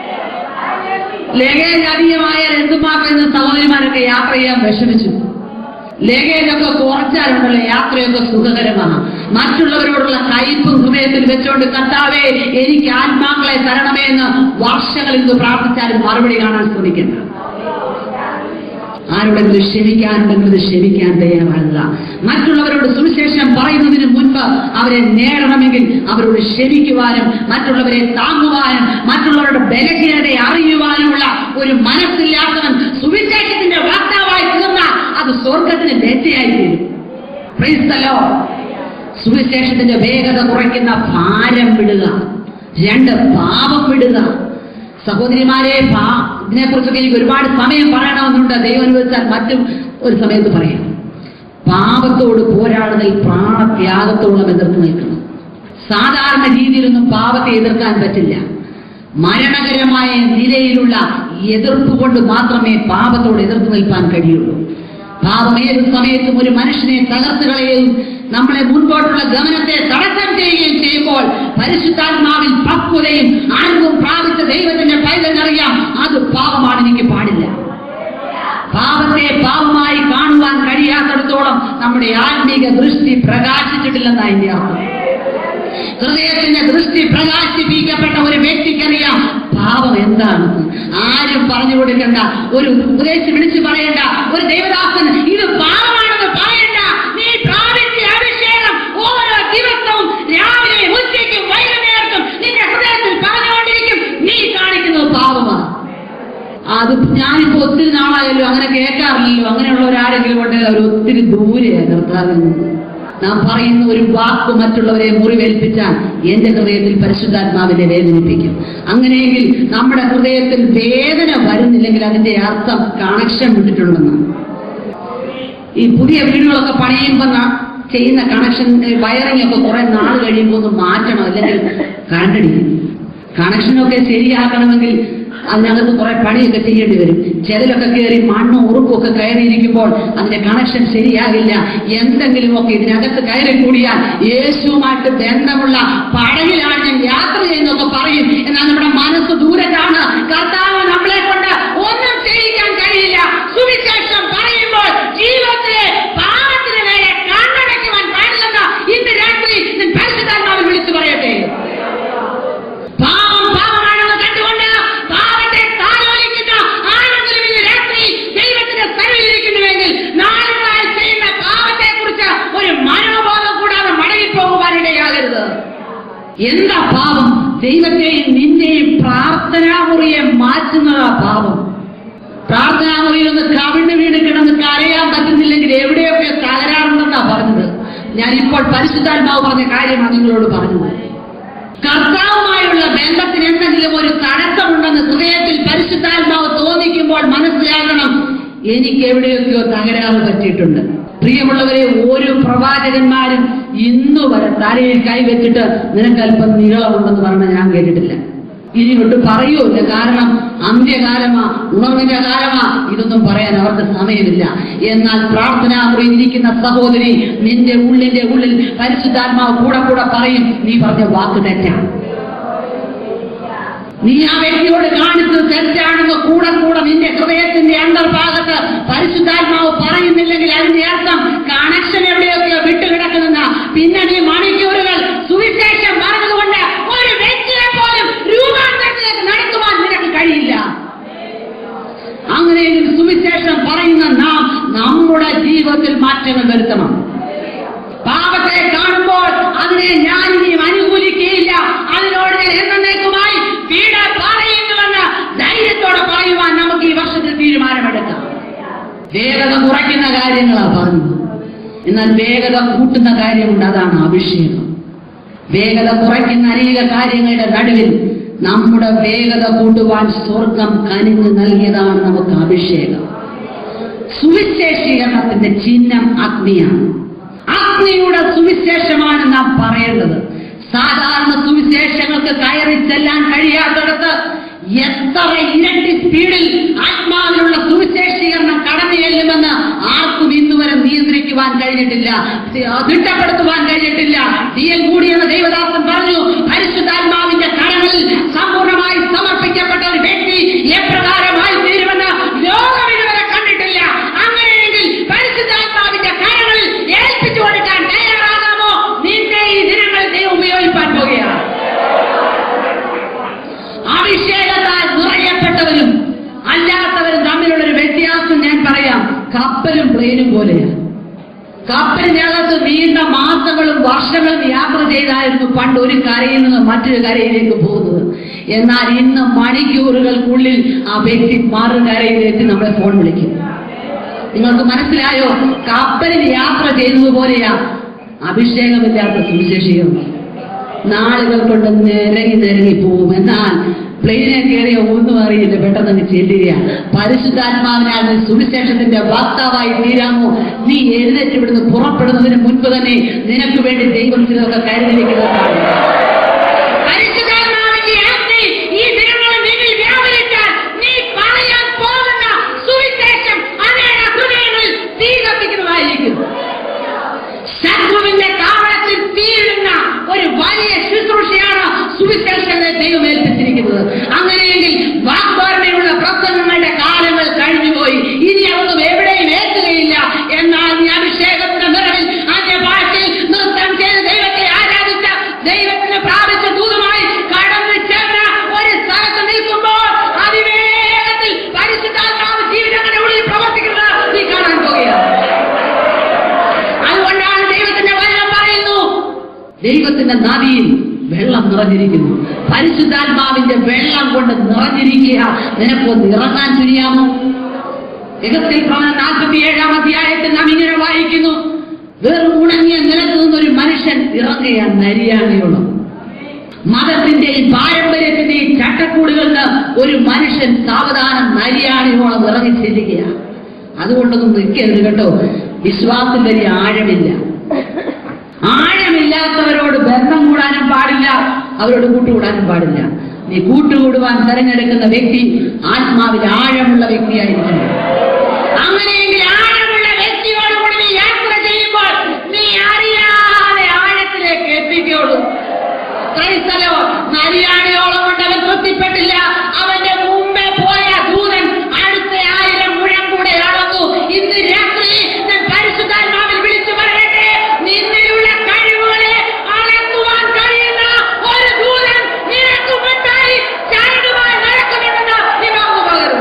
ലഗേജ് അധികമായാൽ എന്തുമാത്രം ഇന്ന് സഹോദരിമാരൊക്കെ യാത്ര ചെയ്യാൻ വിഷമിച്ചു ലഗേജൊക്കെ കുറച്ചാലുണ്ടല്ലോ യാത്രയൊക്കെ സുഖകരമാണ് മറ്റുള്ളവരോടുള്ള കയ്പും ഹൃദയത്തിൽ വെച്ചുകൊണ്ട് കർത്താവേ എനിക്ക് ആത്മാക്കളെ തരണമേ എന്ന് വർഷങ്ങളിൽ നിന്ന് പ്രാർത്ഥിച്ചാലും മറുപടി കാണാൻ ശ്രമിക്കണ്ട ആരോടെങ്കിലും ക്ഷമിക്കാനുണ്ടെങ്കിൽ ഇത് ക്ഷമിക്കാൻ തയ്യാറാകുക മറ്റുള്ളവരോട് സുവിശേഷം പറയുന്നതിന് മുൻപ് അവരെ നേടണമെങ്കിൽ അവരോട് ക്ഷമിക്കുവാനും മറ്റുള്ളവരെ താങ്ങുവാനും മറ്റുള്ളവരുടെ ബലഹീനതയെ അറിയുവാനുമുള്ള ഒരു മനസ്സില്ലാത്തവൻ സുവിശേഷത്തിന്റെ വാക്താവായി തീർന്നാൽ അത് സ്വർഗത്തിന് ലജ്ജയായി തീരും Praise the Lord. സുവിശേഷത്തിന്റെ വേഗത കുറയ്ക്കുന്ന ഭാരം വിടുക രണ്ട് പാപം വിടുക സഹോദരിമാരെ പാ ഇതിനെക്കുറിച്ചൊക്കെ എനിക്ക് ഒരുപാട് സമയം പറയണമെന്നുണ്ട് ദൈവം അനുവദിച്ചാൽ മറ്റും ഒരു സമയത്ത് പറയാം പാപത്തോട് പോരാടുന്നതിൽ പ്രാണത്യാഗത്തോളം എതിർത്ത് നിൽക്കണം സാധാരണ രീതിയിലൊന്നും പാപത്തെ എതിർക്കാൻ പറ്റില്ല മരണകരമായ നിലയിലുള്ള എതിർപ്പ് കൊണ്ട് മാത്രമേ പാപത്തോട് എതിർത്ത് നിൽക്കാൻ കഴിയുള്ളൂ പാപം ഏത് സമയത്തും ഒരു മനുഷ്യനെ തകർത്ത് കളയുകയും നമ്മളെ മുൻപോട്ടുള്ള ഗമനത്തെ തടസ്സം ചെയ്യുകയും ചെയ്യുമ്പോൾ പരിശുദ്ധാത്മാവിൽ പക്വതയും അറിവും പ്രാപിച്ച ദൈവത്തിന്റെ പൈതലറിയാം അത് പാപമാണ് എനിക്ക് പാടില്ല പാപത്തെ പാപമായി കാണുവാൻ കഴിയാത്തിടത്തോളം നമ്മുടെ ആത്മീക ദൃഷ്ടി പ്രകാശിച്ചിട്ടില്ലെന്നാണ് എന്റെ അർത്ഥം ഹൃദയത്തിന്റെ ദൃഷ്ടി പ്രകാശിപ്പിക്കപ്പെട്ട ഒരു വ്യക്തിക്കറിയാം പാപം എന്താണെന്ന് ആരും പറഞ്ഞു കൊടുക്കണ്ട ഒരു ഉപദേശിച്ച് വിളിച്ചു പറയണ്ട ഒരു ദൈവദാസൻ ഇത് പാപമാണെന്ന് പറയണ്ട നീ പ്രാപിച്ച അഭിഷേകം ഓരോ ദിവസവും രാവിലെ ഉച്ചയ്ക്കും വൈകുന്നേരത്തും നിന്റെ ഹൃദയത്തിൽ പറഞ്ഞുകൊണ്ടിരിക്കും നീ കാണിക്കുന്നത് പാപമാണ് അത് ഞാനിപ്പോ ഒത്തിരി നാളായല്ലോ അങ്ങനെ കേൾക്കാറില്ലല്ലോ അങ്ങനെയുള്ളവരാരെങ്കിലും കൊണ്ട് അവർ ഒത്തിരി ദൂരെയാണ് കർത്താവിൽ നിന്ന് നാം പറയുന്ന ഒരു വാക്ക് മറ്റുള്ളവരെ മുറിവേൽപ്പിച്ചാൽ എന്റെ ഹൃദയത്തിൽ പരിശുദ്ധാത്മാവിനെ വേദനിപ്പിക്കും അങ്ങനെയെങ്കിൽ നമ്മുടെ ഹൃദയത്തിൽ വേദന വരുന്നില്ലെങ്കിൽ അതിന്റെ അർത്ഥം കണക്ഷൻ വിട്ടിട്ടുണ്ടെന്നാണ് ഈ പുതിയ വീടുകളൊക്കെ പണിയുമ്പോൾ നാം ചെയ്യുന്ന കണക്ഷൻ വയറിംഗ് ഒക്കെ കുറെ നാൾ കഴിയുമ്പോൾ ഒന്ന് മാറ്റണം അല്ലെങ്കിൽ കറണ്ട് അടിക്കും കണക്ഷനൊക്കെ ശരിയാക്കണമെങ്കിൽ അതിനകത്ത് കുറെ പണിയൊക്കെ ചെയ്യേണ്ടി വരും ചെതിലൊക്കെ കയറി മണ്ണും ഉറുപ്പൊക്കെ കയറിയിരിക്കുമ്പോൾ അതിന്റെ കണക്ഷൻ ശരിയാകില്ല എന്തെങ്കിലുമൊക്കെ ഇതിനകത്ത് കയറി കൂടിയാൽ യേശുവുമായിട്ട് ബന്ധമുള്ള പടകിലാണ് ഞാൻ യാത്ര ചെയ്യുന്നതൊക്കെ പറയും എന്നാൽ നമ്മുടെ മനസ്സ് ദൂരത്താണ് കർത്താവ് നമ്മളെ കൊണ്ട് ഒന്നും ചെയ്യിക്കാൻ കഴിയില്ല സുവിശേഷം പറയുമ്പോൾ ജീവിതത്തിലെ പാപത്തിന് നേരെ കണ്ണടയ്ക്കുവാൻ പാടില്ലെന്ന് ഇന്ന് രാത്രി ഞാൻ പരിശുദ്ധാത്മാവിൽ വിളിച്ചു പറയട്ടെ പാപം പാപമാണെന്ന് കണ്ടുകൊണ്ട് പാപത്തെ താലോലിക്കുന്ന ആരെങ്കിലും ഇന്ന് രാത്രി ദൈവത്തിന്റെ സ്ഥലമിരിക്കുന്നുവെങ്കിൽ നാളുകളായി ചെയ്യുന്ന പാപത്തെ കുറിച്ച് ഒരു മനോബോധം കൂടാതെ മടങ്ങിപ്പോകുവാനിടയാകരുത് എന്താ പാപം ദൈവത്തെയും നിന്റെയും പ്രാർത്ഥനാമുറിയെ മാറ്റുന്നതാ പാപം പ്രാർത്ഥനാമുറിയിൽ ഒന്ന് കവിണ് വീണ് കിടന്ന് കരയാൻ പറ്റുന്നില്ലെങ്കിൽ എവിടെയൊക്കെ തകരാറുണ്ടെന്നാ പറഞ്ഞത് ഞാൻ ഇപ്പോൾ പരിശുദ്ധാത്മാവ് പറഞ്ഞ കാര്യമാണ് നിങ്ങളോട് പറഞ്ഞത് കർത്താവുമായുള്ള ബന്ധത്തിന് എന്തെങ്കിലും ഒരു തടസ്സമുണ്ടെന്ന് ഹൃദയത്തിൽ പരിശുദ്ധാത്മാവ് തോന്നിക്കുമ്പോൾ മനസ്സിലാകണം എനിക്ക് എവിടെയൊക്കെയോ തകരാറ് പറ്റിയിട്ടുണ്ട് പ്രിയമുള്ളവരെ ഓരോ പ്രവാചകന്മാരും ഇന്നു വരെ തലയിൽ കൈവച്ചിട്ട് നിനക്കല്പം നീളമുണ്ടെന്ന് പറഞ്ഞ ഞാൻ കേട്ടിട്ടില്ല ഇനി തൊട്ട് പറയൂല കാരണം അന്ത്യകാലമാ ഉണർവിന്റെ കാലമാ ഇതൊന്നും പറയാൻ അവർക്ക് സമയമില്ല എന്നാൽ പ്രാർത്ഥനാ മുറിയിൽ ഇരിക്കുന്ന സഹോദരി നിന്റെ ഉള്ളിന്റെ ഉള്ളിൽ പരിശുദ്ധാത്മാവ് കൂടെ കൂടെ പറയും നീ പറഞ്ഞ വാക്ക് തെറ്റാണ് നീ ആ വ്യക്തിയോട് കാണിച്ചത് തെറ്റാണെന്ന് കൂടെ കൂടെ നിന്റെ ഹൃദയത്തിന്റെ അന്തർഭാഗത്ത് പരിശുദ്ധാത്മാവ് പറയുന്നില്ലെങ്കിൽ അതിന്റെ അർത്ഥം കണക്ഷൻ എവിടെയൊക്കെയോ വിട്ടുകിടക്കുന്ന പിന്നെ നീ മണിക്കൂറുകൾ സുവിശേഷം പറഞ്ഞതുകൊണ്ട് ഒരു വ്യക്തിയെ പോലും രൂപാന്തരത്തിലേക്ക് നടത്തുവാൻ നിനക്ക് കഴിയില്ല അങ്ങനെയെങ്കിൽ സുവിശേഷം പറയുന്ന നാം നമ്മുടെ ജീവിതത്തിൽ മാറ്റങ്ങൾ വരുത്തണം പാപത്തെ കാണുമ്പോൾ അതിനെ ഞാൻ ഇനിയും അനുകൂലിക്കുകയില്ല അതിനോട് ഞാൻ എന്നേക്കുമായി വീട് പറയുന്നുവെന്ന് ധൈര്യത്തോടെ പറയുവാൻ നമുക്ക് ഈ വർഷത്തിൽ തീരുമാനമെടുക്കാം വേഗത കുറയ്ക്കുന്ന കാര്യങ്ങളാണ് പറഞ്ഞത് എന്നാൽ വേഗത കൂട്ടുന്ന കാര്യമുണ്ട് അതാണ് അഭിഷേകം വേഗത കുറയ്ക്കുന്ന അനേക കാര്യങ്ങളുടെ നടുവിൽ നമ്മുടെ വേഗത കൂട്ടുവാൻ സ്വർഗം കനിഞ്ഞ് നൽകിയതാണ് നമുക്ക് അഭിഷേകം സുവിശേഷീകരണത്തിന്റെ ചിഹ്നം അഗ്നിയാണ് അഗ്നിയുടെ സുവിശേഷമാണ് നാം പറയേണ്ടത് സാധാരണ സുവിശേഷങ്ങൾക്ക് കയറി ചെല്ലാൻ കഴിയാത്തടത്ത് എത്ര ഇരട്ടി സ്പീഡിൽ ആത്മാവിലുള്ള സുവിശേഷീകരണം കടന്നു ചെല്ലുമെന്ന് ആർക്കും ഇന്നുവരെ നിയന്ത്രിക്കുവാൻ കഴിഞ്ഞിട്ടില്ല തിട്ടപ്പെടുത്തുവാൻ കഴിഞ്ഞിട്ടില്ല തീയൽ കൂടിയെന്ന് ദൈവദാസൻ പറഞ്ഞു പരിശുദ്ധാത്മാവിന്റെ കരങ്ങളിൽ സമ്പൂർണ്ണമായി സമർപ്പിക്കപ്പെട്ട ഒരു വ്യക്തി എപ്രകാരമായി തീരുമെന്ന് ലോകം ഇതുവരെ കണ്ടിട്ടില്ല അങ്ങനെയെങ്കിൽ പരിശുദ്ധാത്മാവിന്റെ കരങ്ങളിൽ ഏൽപ്പിച്ചു കൊടുക്കാൻ തയ്യാറാകാമോ നിന്റെ ഈ ദിനങ്ങൾ ദൈവം ഉപയോഗിക്കാൻ പോകുകയാണ് അഭിഷേകത്താൽ നിറയപ്പെട്ടവരും അല്ലാത്തവരും തമ്മിലുള്ള ഒരു വ്യത്യാസം ഞാൻ പറയാം കപ്പലും പ്ലെയിനും പോലെയാണ് കപ്പലിനകത്ത് നീണ്ട മാസങ്ങളും വർഷങ്ങളും യാത്ര ചെയ്തായിരുന്നു പണ്ട് ഒരു കരയിൽ നിന്ന് മറ്റൊരു കരയിലേക്ക് പോകുന്നത് എന്നാൽ ഇന്ന് മണിക്കൂറുകൾക്കുള്ളിൽ ആ വ്യക്തി മറുകരയിലേക്ക് നമ്മളെ ഫോൺ വിളിക്കും നിങ്ങൾക്ക് മനസ്സിലായോ കപ്പലിൽ യാത്ര ചെയ്തതുപോലെയാ അഭിഷേകമില്ലാത്ത സുവിശേഷികം നാളുകൾ കൊണ്ട് നിരങ്ങി നിരങ്ങി പോകും എന്നാൽ പ്ലെയിനെ കയറിയ ഒന്നും അറിയില്ല പെട്ടെന്ന് അങ്ങ് ചെല്ലുക പരിശുദ്ധാത്മാവിനാൽ നീ സുവിശേഷത്തിന്റെ വക്താവായി തീരാമോ നീ എഴുന്നേറ്റ് ഇവിടുന്ന് പുറപ്പെടുന്നതിന് മുൻപ് തന്നെ നിനക്ക് വേണ്ടി ദൈവം ചിലതൊക്കെ കരുതിയിരിക്കുന്നതാണ് പരിശുദ്ധാത്മാവിന്റെ അഗ്നി ഈ ദിനങ്ങളിൽ നിന്നിൽ വ്യാപരിച്ചാൽ നീ പറയാൻ പോകുന്ന സുവിശേഷം അനേക ഹൃദയങ്ങളിൽ തീ കത്തിക്കുന്നതായിരിക്കും ശത്രുവിന്റെ താവളത്തിൽ തീരുന്ന ഒരു വലിയ ശുശ്രൂഷയാണ് സുവിശേഷങ്ങളെ ദൈവം ഏൽപ്പിച്ചിരിക്കുന്നത് അങ്ങനെയെങ്കിൽ വാഗ്ദാരണയുള്ള പ്രസംഗങ്ങളുടെ കാലങ്ങൾ കഴിഞ്ഞുപോയി ഇനി അതൊന്നും എവിടെയും ഏൽക്കുകയില്ല എന്നാൽ ഈ അഭിഷേകത്തിന്റെ നിറവിൽ അന്യഭാഷയിൽ നൃത്തം ചെയ്ത് ദൈവത്തെ ആരാധിച്ച ദൈവത്തിന് പ്രാപിച്ച ദൂതമായി കടന്നു ചെന്ന ഒരു സ്ഥലത്ത് നിൽക്കുമ്പോൾ അതിവേഗത്തിൽ പരിശുദ്ധാത്മാവ് ജീവിതങ്ങളുടെ ഉള്ളിൽ പ്രവർത്തിക്കുന്നത് നീ കാണാൻ പോകുകയാണ് അതുകൊണ്ടാണ് ദൈവത്തിന്റെ വചനം പറയുന്നു ദൈവത്തിന്റെ നദിയിൽ വെള്ളം നിറഞ്ഞിരിക്കുന്നു പരിശുദ്ധാത്മാവിന്റെ വെള്ളം കൊണ്ട് നിറഞ്ഞിരിക്കുക നിനക്കൊന്ന് ഇറങ്ങാൻ തുനിയാമോ എഗത്തിൽ പ്രവണ നാൽപ്പത്തി ഏഴാം അധ്യായത്തിൽ നാം ഇങ്ങനെ വായിക്കുന്നു വെറും ഉണങ്ങിയ നിലത്ത് നിന്നൊരു മനുഷ്യൻ ഇറങ്ങുകയാണ് നരിയാണയോളം മതത്തിന്റെയും പാരമ്പര്യത്തിന്റെയും ചട്ടക്കൂടുകളിൽ ഒരു മനുഷ്യൻ സാവധാനം നരിയാണിയോളം ഇറങ്ങി ചെല്ലുകയാണ് അതുകൊണ്ടൊന്നും നിൽക്കരുത് കേട്ടോ വിശ്വാസം വലിയ ആഴമില്ല ആഴമില്ലാത്തവരോട് ബന്ധം കൂടാനും പാടില്ല അവരോട് കൂട്ടുകൂടാനും പാടില്ല നീ കൂട്ടുകൂടുവാൻ തെരഞ്ഞെടുക്കുന്ന വ്യക്തി ആത്മാവിൽ ആഴമുള്ള വ്യക്തിയായിരിക്കണം അങ്ങനെയെങ്കിൽ ആഴമുള്ള വ്യക്തിയോടുകൂടി നീ യാത്ര ചെയ്യുമ്പോൾ നീ അറിയാതെ ആഴത്തിലേക്ക് എത്തിക്കുള്ളൂ ക്രൈസ്തലോ നരിയാണിയോളം കൊണ്ട് അവൻ തൃപ്തിപ്പെട്ടില്ല അവന്റെ മുമ്പേ പോയ ദൂതൻ അടുത്ത ആയിരം മുഴം കൂടെ അളന്നു ഇന്ന് രാത്രി ഞാൻ പരിശുദ്ധാത്മാവിൽ വിളിച്ചു പറയട്ടെ നിന്നിലുള്ള കഴിവുകളെ അളക്കുവാൻ കഴിയുന്ന ഒരു ദൂതൻ നിനക്ക് മുൻപായി ചരടുമായി നടക്കുമെന്ന് നീ മറന്നു പോകരുത്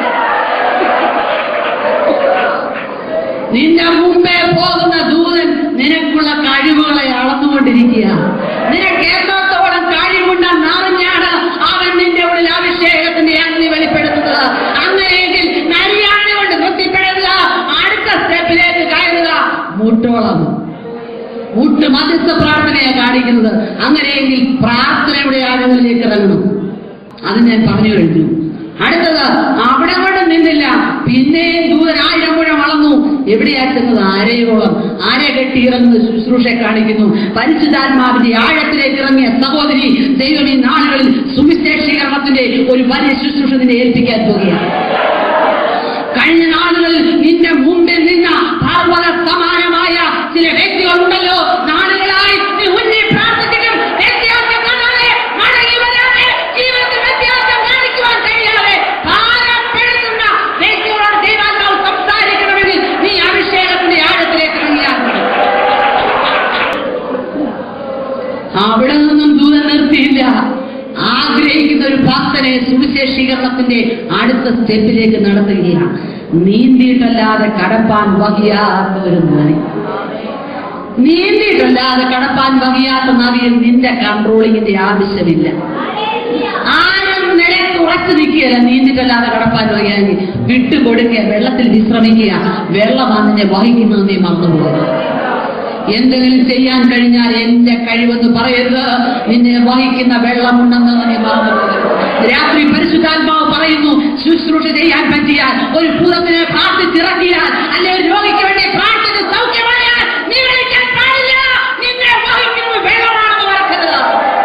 നിന്റെ മുമ്പേ പോകുന്ന ദൂതൻ നിനക്കുള്ള കഴിവുകളെ അളന്നുകൊണ്ടിരിക്കുക നിനക്ക് എത്രത്തോളം കഴിവുണ്ടെന്ന് അറിഞ്ഞാണ് അവൻ നിന്റെ ഉള്ളിൽ അഭിഷേകത്തിന്റെ അഗ്നി വെളിപ്പെടുത്തുന്നത് അങ്ങനെയെങ്കിൽ നരിയാണി കൊണ്ട് നിർത്തിപ്പെടുക അടുത്ത സ്റ്റെപ്പിലേക്ക് കയറുക മുട്ടോളം മുട്ട മുട്ട് മധ്യസ്ഥ പ്രാർത്ഥനയാണ് കാണിക്കുന്നത് അങ്ങനെയെങ്കിൽ പ്രാർത്ഥനയുടെ ആഴങ്ങളിലേക്ക് ഇറങ്ങണം അത് ഞാൻ പറഞ്ഞു കഴിഞ്ഞു അടുത്തത് അവിടെ കൊണ്ട് നിന്നില്ല പിന്നെയും ദൂതൻ ആയിരം മുഴം വളർന്നു എവിടെയാ ചെന്നത് ആരെയോളം ആരെ കെട്ടി ഇറങ്ങുന്ന ശുശ്രൂഷ കാണിക്കുന്നു പരിശുദ്ധാത്മാവിന്റെ ആഴത്തിലേക്ക് ഇറങ്ങിയ സഹോദരി ദൈവം ഈ നാളുകളിൽ സുവിശേഷീകരണത്തിന്റെ ഒരു വലിയ ശുശ്രൂഷ നിന്നെ ഏൽപ്പിക്കാൻ പോവുകയാണ് കഴിഞ്ഞ നാളുകളിൽ നിന്റെ മുമ്പിൽ നിന്ന പർവ്വത സമാനമായ ചില വ്യക്തികളുണ്ടല്ലോ നാളുകളായി നീ ഉന്നി പ്രാർത്ഥിച്ചിട്ടും വ്യത്യാസം കാണാതെ മടങ്ങി വരാതെ ജീവിതത്തിൽ വ്യത്യാസം കാണിക്കുവാൻ കഴിയാതെ ഭാരപ്പെടുത്തുന്ന വ്യക്തികളോട് ദൈവാത്മാവ് സംസാരിക്കണമെങ്കിൽ നീ അഭിഷേകത്തിന്റെ ആഴത്തിലേക്ക് ഇറങ്ങിയാൽ മതി അവിടെ നിന്നും ദൂരം നിർത്തിയില്ല ആഗ്രഹിക്കുന്ന ഒരു ഭക്തനെ സുവിശേഷീകരണത്തിന്റെ അടുത്ത സ്റ്റെപ്പിലേക്ക് നടത്തുകയാണ് നീന്തിയിട്ടല്ലാതെ കടപ്പാൻ വകയാത്ത ഒരു നദി നീന്തിയിട്ടല്ലാതെ കടപ്പാൻ വകയാത്ത നദിയിൽ നിന്റെ കൺട്രോളിങ്ങിന്റെ ആവശ്യമില്ല ആരും നിലത്ത് ഉറച്ചു നിൽക്കുകയല്ല നീന്തിട്ടല്ലാതെ കടപ്പാൻ വകയാങ്കിൽ വിട്ടുകൊടുക്കുക വെള്ളത്തിൽ വിശ്രമിക്കുക വെള്ളം അതിനെ വഹിക്കുന്നത് നീ മറന്നുപോകുക എന്തെങ്കിലും ചെയ്യാൻ കഴിഞ്ഞാൽ എന്റെ കഴിവെന്ന് പറയരുത് നിന്നെ വഹിക്കുന്ന വെള്ളമുണ്ടെന്ന് നീ മറന്നുപോകരുത് രാത്രി പരിശുദ്ധാത്മാവ് പറയുന്നു ശുശ്രൂഷ ചെയ്യാൻ പറ്റിയാൽ ഒരു ഭൂതത്തിനെ പ്രാർത്ഥിച്ചിറക്കിയാൽ അല്ലെ ഒരു രോഗിക്ക് വേണ്ടി പ്രാർത്ഥിച്ച് സൗഖ്യമായാൽ നീ വിളിക്കാൻ പാടില്ല നിന്നെ വഹിക്കുന്നത് വെള്ളമാണെന്ന് മറക്കരുത്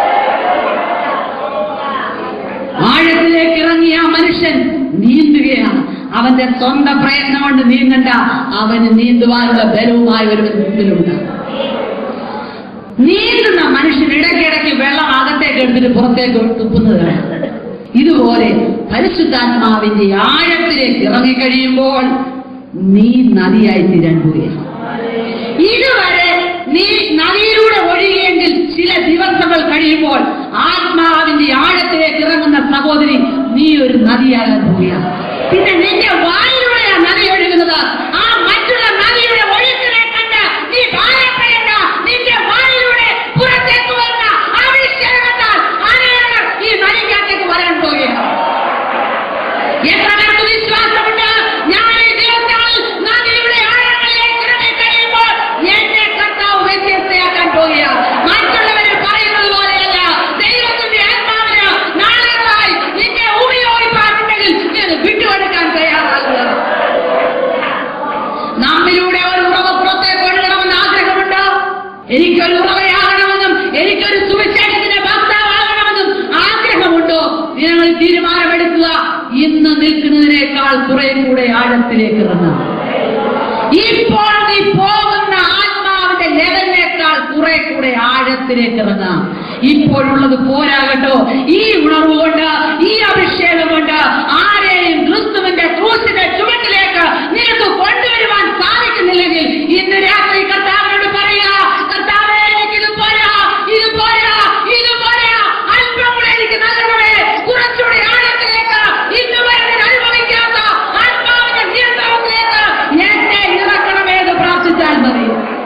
ആഴത്തിലേക്ക് ഇറങ്ങിയ ആ മനുഷ്യൻ നീന്തുകയാണ് അവന്റെ സ്വന്തം പ്രയത്നം കൊണ്ട് നീന്തണ്ട അവന് നീന്തുവാനുള്ള ബലവുമായ ഒരു മുമ്പിലുണ്ട് നീന്തുന്ന മനുഷ്യൻ ഇടയ്ക്കിടയ്ക്ക് വെള്ളം അകത്തേക്ക് എടുത്തിട്ട് പുറത്തേക്ക് തുപ്പുന്നതാണ് ഇതുപോലെ പരിശുദ്ധാത്മാവിന്റെ ആഴത്തിലേക്ക് ഇറങ്ങിക്കഴിയുമ്പോൾ നീ നദിയായി തീരാൻ പോവുകയാണ് ഇതുവരെ നീ നദിയിലൂടെ ഒഴുകിയെങ്കിൽ ചില ദിവസങ്ങൾ കഴിയുമ്പോൾ ആത്മാവിന്റെ ആഴത്തിലേക്ക് ഇറങ്ങുന്ന സഹോദരി നീ ഒരു നദിയാകാൻ പോവുകയാണ് പിന്നെ നിന്റെ വായിലൂടെയാ നദി ഒഴുകുന്നത് ആ മറ്റുള്ള നദിയുടെ ഒഴുക്കിനെ കണ്ട് നീ ഭാരപ്പെടേണ്ട നിന്റെ വായിലൂടെ പുറത്തേക്ക് വരുന്ന അഭിഷേകത്താൽ അനേകർ ഈ നദിക്കകത്തേക്ക് വരാൻ പോവുകയാണ് എത്ര പേർക്ക് വിശ്വാസമുണ്ട് ഞാൻ ഈ ദിവസങ്ങളിൽ നദിയുടെ ആഴങ്ങളിലേക്ക് ഇറങ്ങി കഴിയുമ്പോൾ എന്നെ കർത്താവ് വ്യത്യസ്തയാക്കാൻ പോവുകയാണ് മറ്റുള്ളവര് പറയുന്നത് പോലെയല്ല ദൈവത്തിന്റെ ആത്മാവിന് നാളുകളായി നിന്നെ ഉപയോഗിക്കാറുണ്ടെങ്കിൽ നീ അത് വിട്ടുകൊടുക്കാൻ തയ്യാറാകുക നമ്മിലൂടെ ഒരു ഉറവ പുറത്തേക്ക് ഒഴുകണമെന്ന് ആഗ്രഹമുണ്ട് എനിക്കൊരു ഉറവയാകണമെന്നും എനിക്കൊരു സുവിശേഷത്തിന്റെ ഭക്താവാകണമെന്നും ആഗ്രഹമുണ്ടോ നിങ്ങൾ തീരുമാനമെടുക്കുക ഇന്ന് നിൽക്കുന്നതിനേക്കാൾ കുറെ കൂടെ ആഴത്തിലേക്ക് ഇറങ്ങാം ഇപ്പോൾ നീ പോകുന്ന ആത്മാവിന്റെ ലെവലിനേക്കാൾ കുറെ കൂടെ ആഴത്തിലേക്ക് ഇറങ്ങാം ഇപ്പോഴുള്ളത് പോരാകട്ടോ ഈ ഉണർവ് കൊണ്ട് ഈ അഭിഷേകം കൊണ്ട് ആരെയും ക്രിസ്തുവിന്റെ ക്രൂസിന്റെ ചുവട്ടിലേക്ക് നിനക്ക് കൊണ്ടുവരുവാൻ സാധിക്കുന്നില്ലെങ്കിൽ ഇന്ന് രാത്രി കർത്താവിനോട് പറയുക കർത്താവേ എനിക്കിത് പോരാ ഇത് പോരാ ഇത് പോരാ അല്പം കൂടെ എനിക്ക് നൽകണമേ കുറച്ചുകൂടെ ആഴത്തിലേക്ക് ഇന്ന് വരെ ഞാൻ അനുഭവിക്കാത്ത ആത്മാവിന്റെ നിയന്ത്രണത്തിലേക്ക് എന്നെ ഇറക്കണമേ എന്ന് പ്രാർത്ഥിച്ചാൽ മതി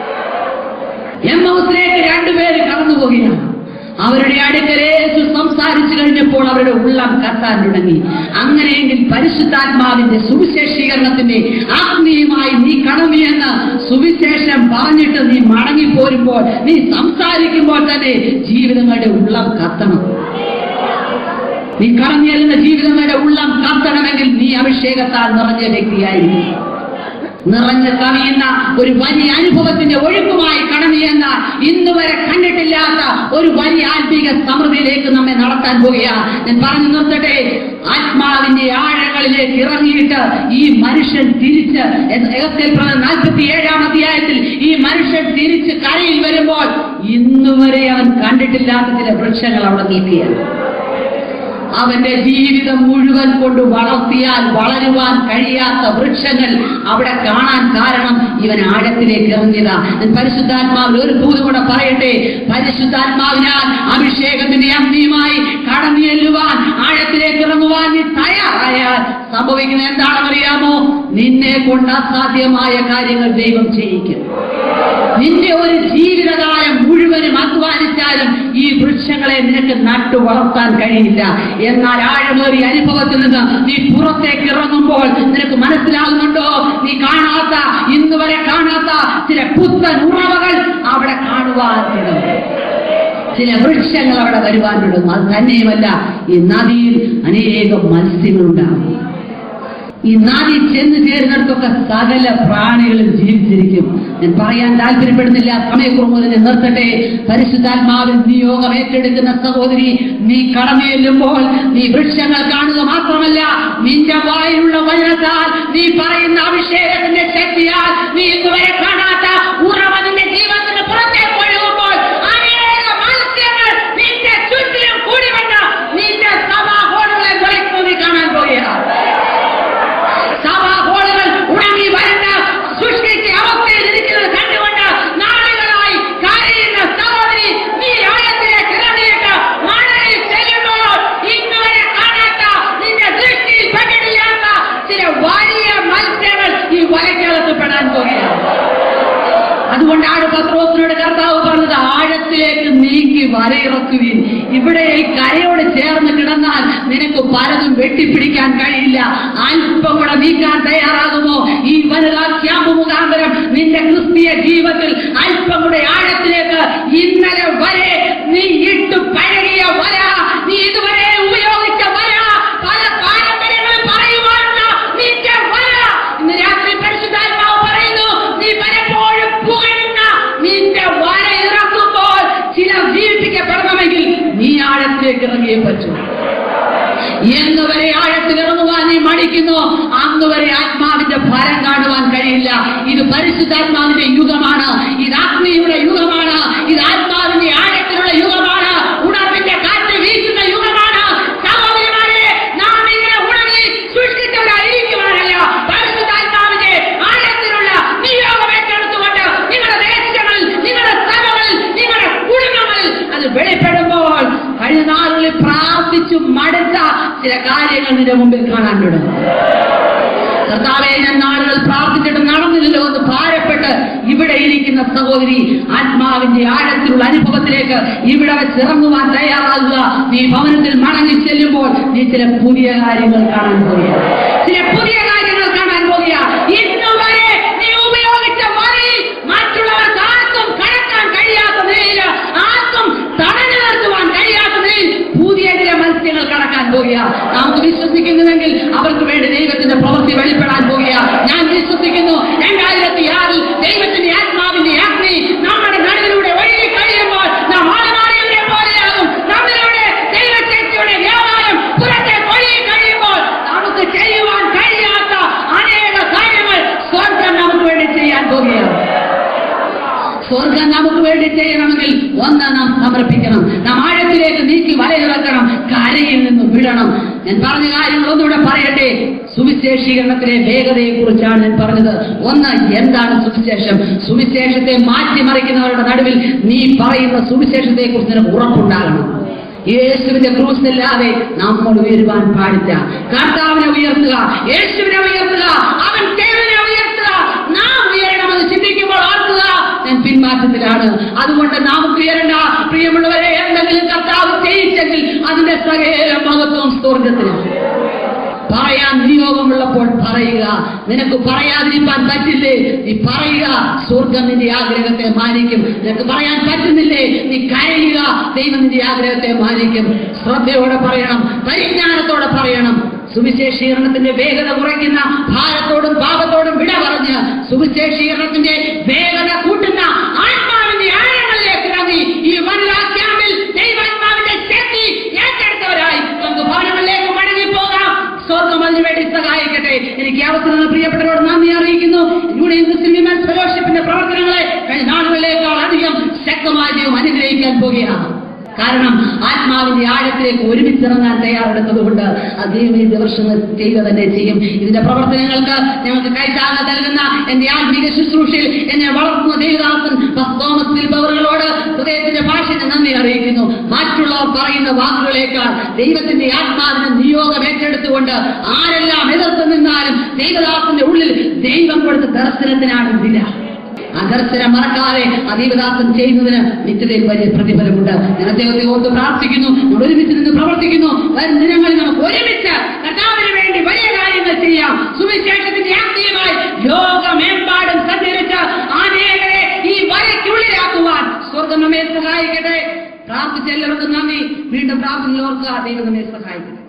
എം ഹൗസിലേക്ക് രണ്ടുപേര് കടന്നു പോകുകയാണ് അവരുടെ അടുക്കലെ യേശു സംസാരിച്ചു കഴിഞ്ഞപ്പോൾ അവരുടെ ഉള്ളം കത്താൻ തുടങ്ങി അങ്ങനെയെങ്കിൽ പരിശുദ്ധാത്മാവിന്റെ സുവിശേഷീകരണത്തിന്റെ ആത്മീയമായി നീ കടമിയെന്ന് സുവിശേഷം പറഞ്ഞിട്ട് നീ മടങ്ങിപ്പോരുമ്പോൾ നീ സംസാരിക്കുമ്പോൾ തന്നെ ജീവിതങ്ങളുടെ ഉള്ളം കത്തണം നീ കടന്നു ചെല്ലുന്ന ജീവിതങ്ങളുടെ ഉള്ളം കത്തണമെങ്കിൽ നീ അഭിഷേകത്താൽ നിറഞ്ഞ വ്യക്തിയായിരിക്കും നിറഞ്ഞു കവിയുന്ന ഒരു വലിയ അനുഭവത്തിന്റെ ഒഴുക്കുമായി കടന്നുചെന്ന ഇന്ന് വരെ കണ്ടിട്ടില്ലാത്ത ഒരു വലിയ ആത്മീക സമൃദ്ധിയിലേക്ക് നമ്മെ നടത്താൻ പോവുകയാണ് ഞാൻ പറഞ്ഞു നിർത്തട്ടെ ആത്മാവിന്റെ ആഴങ്ങളിലേക്ക് ഇറങ്ങിയിട്ട് ഈ മനുഷ്യൻ തിരിച്ച് നാൽപ്പത്തി ഏഴാം അധ്യായത്തിൽ ഈ മനുഷ്യൻ തിരിച്ച് കരയിൽ വരുമ്പോൾ ഇന്നുവരെ അവൻ കണ്ടിട്ടില്ലാത്ത ചില വൃക്ഷങ്ങൾ അവിടെ നീക്കുകയാണ് അവന്റെ ജീവിതം മുഴുവൻ കൊണ്ട് വളർത്തിയാൽ വളരുവാൻ കഴിയാത്ത വൃക്ഷങ്ങൾ അവിടെ കാണാൻ കാരണം ഇവൻ ആഴത്തിലേക്ക് ഇറങ്ങിയതാ ഞാൻ പരിശുദ്ധാത്മാവിൽ ഒരു ദൂത് കൂടെ പറയട്ടെ പരിശുദ്ധാത്മാവിനാൽ അഭിഷേകത്തിന്റെ അഗ്നിയുമായി കടന്നു ചെല്ലുവാൻ ആഴത്തിലേക്ക് ഇറങ്ങുവാൻ നീ തയ്യാറായാൽ സംഭവിക്കുന്നത് എന്താണെന്നറിയാമോ നിന്നെ കൊണ്ട് അസാധ്യമായ കാര്യങ്ങൾ ദൈവം ചെയ്യിക്കും നിന്റെ ഒരു ജീവിതകാലം മുഴുവൻ മുഴുവനും അധ്വാനിച്ചാലും ഈ വൃക്ഷങ്ങളെ നിനക്ക് നട്ടു വളർത്താൻ കഴിയില്ല എന്നാൽ ആഴമേറിയ അനുഭവത്തിൽ നിന്ന് നീ പുറത്തേക്ക് ഇറങ്ങുമ്പോൾ നിനക്ക് മനസ്സിലാകുന്നുണ്ടോ നീ കാണാത്ത ഇന്ന് വരെ കാണാത്ത ചില പുത്തൻ ഉറവകൾ അവിടെ കാണുവാൻ തുടങ്ങും ചില വൃക്ഷങ്ങൾ അവിടെ വരുവാൻ തുടങ്ങും അത് തന്നെയുമല്ല ഈ നദിയിൽ അനേകം മത്സ്യങ്ങളുണ്ടാകും ഈ നദി ചെന്ന് ചേരുന്നിടത്തൊക്കെ സകല പ്രാണികളും ജീവിച്ചിരിക്കും ഞാൻ പറയാൻ താല്പര്യപ്പെടുന്നില്ല സമയക്കുറവ് ഞാൻ നിർത്തട്ടെ പരിശുദ്ധാത്മാവിൽ നിയോഗം ഏറ്റെടുക്കുന്ന സഹോദരി നീ കടന്നു ചെല്ലുമ്പോൾ നീ വൃക്ഷങ്ങൾ കാണുക മാത്രമല്ല നിന്റെ വായിലുള്ള വചനത്താൽ നീ പറയുന്ന അഭിഷേകത്തിന്റെ ശക്തിയാൽ നീ ഇതുവരെ കാണാത്ത ഉറവ നിന്റെ ജീവിതത്തിന് പുറത്തേക്ക് ഒഴുകുമ്പോൾ അനേക മത്സ്യങ്ങൾ നിന്റെ ചുറ്റിലും കൂടി വന്ന് നിന്റെ സഭാഹോളുകളെ വിളിക്കുന്നത് നീ കാണാൻ പോവുകയാണ് സഭാഹോളുകൾ ഉണങ്ങി വരുന്ന സൃഷ്ടിക്ക് അവസ്ഥയിൽ ഇരിക്കുന്നത് കണ്ടുകൊണ്ട് നാളുകളായി കരയുന്ന സഹോദരി നീ ആഴത്തിലേക്ക് ഇറങ്ങിയിട്ട് മഴയിൽ ചെല്ലുമ്പോൾ ഇന്നുവരെ കാണാത്ത നിന്റെ ദൃഷ്ടിയിൽ പെട്ടിട്ടില്ലാത്ത ചില വലിയ മത്സ്യങ്ങൾ ഈ വലക്കകത്ത് പെടാൻ പോകുകയാണ് അതുകൊണ്ടാണ് പത്രോസിനോട് കർത്താവ് പറഞ്ഞത് ആഴത്തിലേക്ക് നീക്കി വരയിറക്കുവിൻ ഇവിടെ ഈ കരയോട് ചേർന്ന് കിടന്നാൽ നിനക്ക് പലതും വെട്ടിപ്പിടിക്കാൻ കഴിയില്ല അല്പം കൂടെ നീക്കാൻ തയ്യാറാകുമോ ഈ വനിതാ ക്യാമ്പ് മുഖാന്തരം നിന്റെ ക്രിസ്തീയ ജീവിതത്തിൽ അല്പം കൂടെ ആഴത്തിലേക്ക് ഇന്നലെ വരെ നീ ഇട്ടു പഴകിയ വര നീ ഇതുവരെ ഉപയോഗിച്ച വര പല പാരമ്പര്യങ്ങളും പറയുവാനുള്ള നിന്റെ വര ഇന്ന് രാത്രി പരിശുദ്ധാത്മാവ് പറയുന്നു നീ പലപ്പോഴും പുകഴുന്ന നിന്റെ വര ഇറക്കുമ്പോൾ ചിലർ ജീവിപ്പിക്കപ്പെടണമെങ്കിൽ നീ ആഴത്തിലേക്ക് ഇറങ്ങിയേ പറ്റൂ എന്ന് വരെ ആഴത്തിൽ ഇറങ്ങുവാൻ നീ മടിക്കുന്നു അന്ന് വരെ ആത്മാവിന്റെ ഫലം കാണുവാൻ കഴിയില്ല ഇത് പരിശുദ്ധാത്മാവിന്റെ യുഗമാണ് ഇത് ആത്മീയുടെ യുഗമാണ് ഇത് ആത്മാവിന്റെ ആഴത്തിലുള്ള യുഗമാണ് ഉണർവിന്റെ കാറ്റ് വീശുന്ന യുഗമാണ് സഹോദരിമാരെ നാം ഇങ്ങനെ ഉണങ്ങി സൃഷ്ടിച്ചവരായിരിക്കുവാനല്ല പരിശുദ്ധാത്മാവിന്റെ ആഴത്തിലുള്ള നിയോഗം ഏറ്റെടുത്തുകൊണ്ട് നിങ്ങളുടെ ദേശങ്ങളിൽ നിങ്ങളുടെ സ്ഥലങ്ങളിൽ നിങ്ങളുടെ കുടുംബങ്ങളിൽ അത് വെളിപ്പെടുമ്പോൾ കഴിഞ്ഞ നാളുകളിൽ പ്രാർത്ഥിച്ചു മടുത്ത ചില കാര്യങ്ങൾ നിന്റെ മുമ്പിൽ കാണാൻ തുടങ്ങും കർത്താവെ ഞാൻ നാളുകൾ പ്രാർത്ഥിച്ചിട്ട് നടന്നില്ലല്ലോ എന്ന് ഭാരപ്പെട്ട് ഇവിടെ ഇരിക്കുന്ന സഹോദരി ആത്മാവിന്റെ ആഴത്തിലുള്ള അനുഭവത്തിലേക്ക് ഇവിടെ വെച്ച് ഇറങ്ങുവാൻ തയ്യാറാകുക നീ ഭവനത്തിൽ മടങ്ങി ചെല്ലുമ്പോൾ നീ ചില പുതിയ കാര്യങ്ങൾ കാണാൻ പോകുക ചില പുതിയ കാര്യങ്ങൾ കാണാൻ പോകുക ഇന്നുവരെ നീ ഉപയോഗിച്ച വരയിൽ മറ്റുള്ളവർക്ക് ആർക്കും കടക്കാൻ കഴിയാത്ത നിലയിൽ ആർക്കും തടഞ്ഞു നിർത്തുവാൻ കഴിയാത്ത നിലയിൽ പുതിയ ചില മത്സ്യങ്ങൾ കടക്കാൻ പോകുക നമുക്ക് വിശ്വസിക്കുന്നുവെങ്കിൽ അവർക്ക് വേണ്ടി ദൈവത്തിന്റെ പ്രവൃത്തി വെളിപ്പെടാൻ പോകുക ഞാൻ വിശ്വസിക്കുന്നു രണ്ടായിരത്തി ആറിൽ ദൈവത്തിന്റെ ആത്മാവിന്റെ അഗ്നി നമ്മുടെ നടുവിലൂടെ ഒഴുകി കഴിയുമ്പോൾ നാം ആളുമാറിയവരെ പോലെയാകും നമ്മിലൂടെ ദൈവശക്തിയുടെ വ്യാപാരം പുറത്തെ ഒഴുകി കഴിയുമ്പോൾ നമുക്ക് ചെയ്യുവാൻ കഴിയാത്ത അനേക കാര്യങ്ങൾ സ്വർഗം നമുക്ക് വേണ്ടി ചെയ്യാൻ പോകുകയാണ് സ്വർഗം നമുക്ക് വേണ്ടി ചെയ്യണമെങ്കിൽ ഒന്ന് നാം സമർപ്പിക്കണം നാം ആഴത്തിലേക്ക് നീക്കി വലയിറക്കണം കരയിൽ നിന്ന് വിടണം ഞാൻ പറഞ്ഞ കാര്യങ്ങൾ ഒന്നുകൂടെ പറയട്ടെ സുവിശേഷീകരണത്തിലെ വേഗതയെ കുറിച്ചാണ് ഞാൻ പറഞ്ഞത് ഒന്ന് എന്താണ് സുവിശേഷം സുവിശേഷത്തെ മാറ്റിമറിക്കുന്നവരുടെ നടുവിൽ നീ പറയുന്ന സുവിശേഷത്തെ കുറിച്ച് നിനക്ക് ഉറപ്പുണ്ടാകണം യേശുവിന്റെ ക്രൂസില്ലാതെ നമ്മൾ ഉയരുവാൻ പാടില്ല കർത്താവിനെ ഉയർത്തുക യേശുവിനെ ഉയർത്തുക അവൻ ദൈവനെ ഉയർത്തുക നാം ഉയരണമെന്ന് ചിന്തിക്കുമ്പോൾ ഓർക്കുക ഞാൻ പിന്മാറ്റത്തിലാണ് അതുകൊണ്ട് നമുക്ക് ഉയരണ്ട പ്രിയമുള്ളവരെ എന്തെങ്കിലും കർത്താവ് ചെയ്യിച്ചെങ്കിൽ അതിന്റെ സകല മഹത്വം സ്വർഗത്തിലാണ് പറയാൻ നിയോഗമുള്ളപ്പോൾ പറയുക നിനക്ക് പറയാതിരിക്കാൻ പറ്റില്ലേ നീ പറയുക സ്വർഗം നിന്റെ ആഗ്രഹത്തെ മാനിക്കും നിനക്ക് പറയാൻ പറ്റുന്നില്ലേ നീ കരയുക ദൈവം നിന്റെ ആഗ്രഹത്തെ മാനിക്കും ശ്രദ്ധയോടെ പറയണം പരിജ്ഞാനത്തോടെ പറയണം സുവിശേഷീകരണത്തിന്റെ വേഗത കുറയ്ക്കുന്ന ഭാരത്തോടും പാപത്തോടും വിട പറഞ്ഞ് സുവിശേഷീകരണത്തിന്റെ വേഗത കൂട്ടുന്ന ആത്മാവിന്റെ ആഴങ്ങളിലേക്ക് ഇറങ്ങി ഈ വനിതാ ക്യാമ്പിൽ ദൈവാത്മാവിന്റെ ശക്തി ഏറ്റെടുത്തവരായി നമുക്ക് ഭവനങ്ങളിലേക്ക് മടങ്ങിപ്പോകാം സ്വർഗം അതിനു വേണ്ടി സഹായിക്കട്ടെ എനിക്ക് ഈ അവസരം പ്രിയപ്പെട്ടവരോട് നന്ദി അറിയിക്കുന്നു യൂണിയൻ മുസ്ലിം വിമൻസ് ഫെലോഷിപ്പിന്റെ പ്രവർത്തനങ്ങളെ കഴിഞ്ഞ നാളുകളിലേക്കാൾ അധികം ശക്തമായി ദൈവം അനുഗ്രഹിക്കാൻ പോകുകയാണ് കാരണം ആത്മാവിന്റെ ആഴത്തിലേക്ക് ഒരുമിച്ചിറങ്ങാൻ തയ്യാറെടുത്തതുകൊണ്ട് അത് ദൈവം ഈ ദിവസം ചെയ്യുക തന്നെ ചെയ്യും ഇതിന്റെ പ്രവർത്തനങ്ങൾക്ക് ഞങ്ങൾക്ക് കൈത്താങ്ങ നൽകുന്ന എന്റെ ആത്മീക ശുശ്രൂഷയിൽ എന്നെ വളർത്തുന്ന ദേവദാസൻ തോമസ് സിൽബവറുകളോട് ഹൃദയത്തിന്റെ ഭാഷ ഞാൻ നന്ദി അറിയിക്കുന്നു മറ്റുള്ളവർ പറയുന്ന വാക്കുകളേക്കാൾ ദൈവത്തിന്റെ ആത്മാവിന്റെ നിയോഗം ഏറ്റെടുത്തുകൊണ്ട് ആരെല്ലാം എതിർത്ത് നിന്നാലും ദൈവദാസന്റെ ഉള്ളിൽ ദൈവം കൊടുത്ത ദർശനത്തിനാണ് വില അദർശനം മറക്കാതെ അതീവദാസം ചെയ്യുന്നതിന് നിത്യതയിൽ വലിയ പ്രതിഫലമുണ്ട് ഞാൻ ദൈവത്തെ ഓർത്ത് പ്രാർത്ഥിക്കുന്നു നമ്മൾ ഒരുമിച്ച് നിന്ന് പ്രവർത്തിക്കുന്നു വരും ദിനങ്ങളിൽ നമുക്ക് ഒരുമിച്ച് കർത്താവിന് വേണ്ടി വലിയ കാര്യങ്ങൾ ചെയ്യാം സുവിശേഷത്തിന്റെ ആക്തീയമായി ലോകമെമ്പാടും സഞ്ചരിച്ച് അനേകരെ ഈ വരയ്ക്കുള്ളിലാക്കുവാൻ സ്വർഗം നമ്മെ സഹായിക്കട്ടെ പ്രാർത്ഥിച്ച എല്ലാവർക്കും നന്ദി വീണ്ടും പ്രാർത്ഥന ഓർക്കുക ദൈവം നമ്മെ സഹായിക്കട്ടെ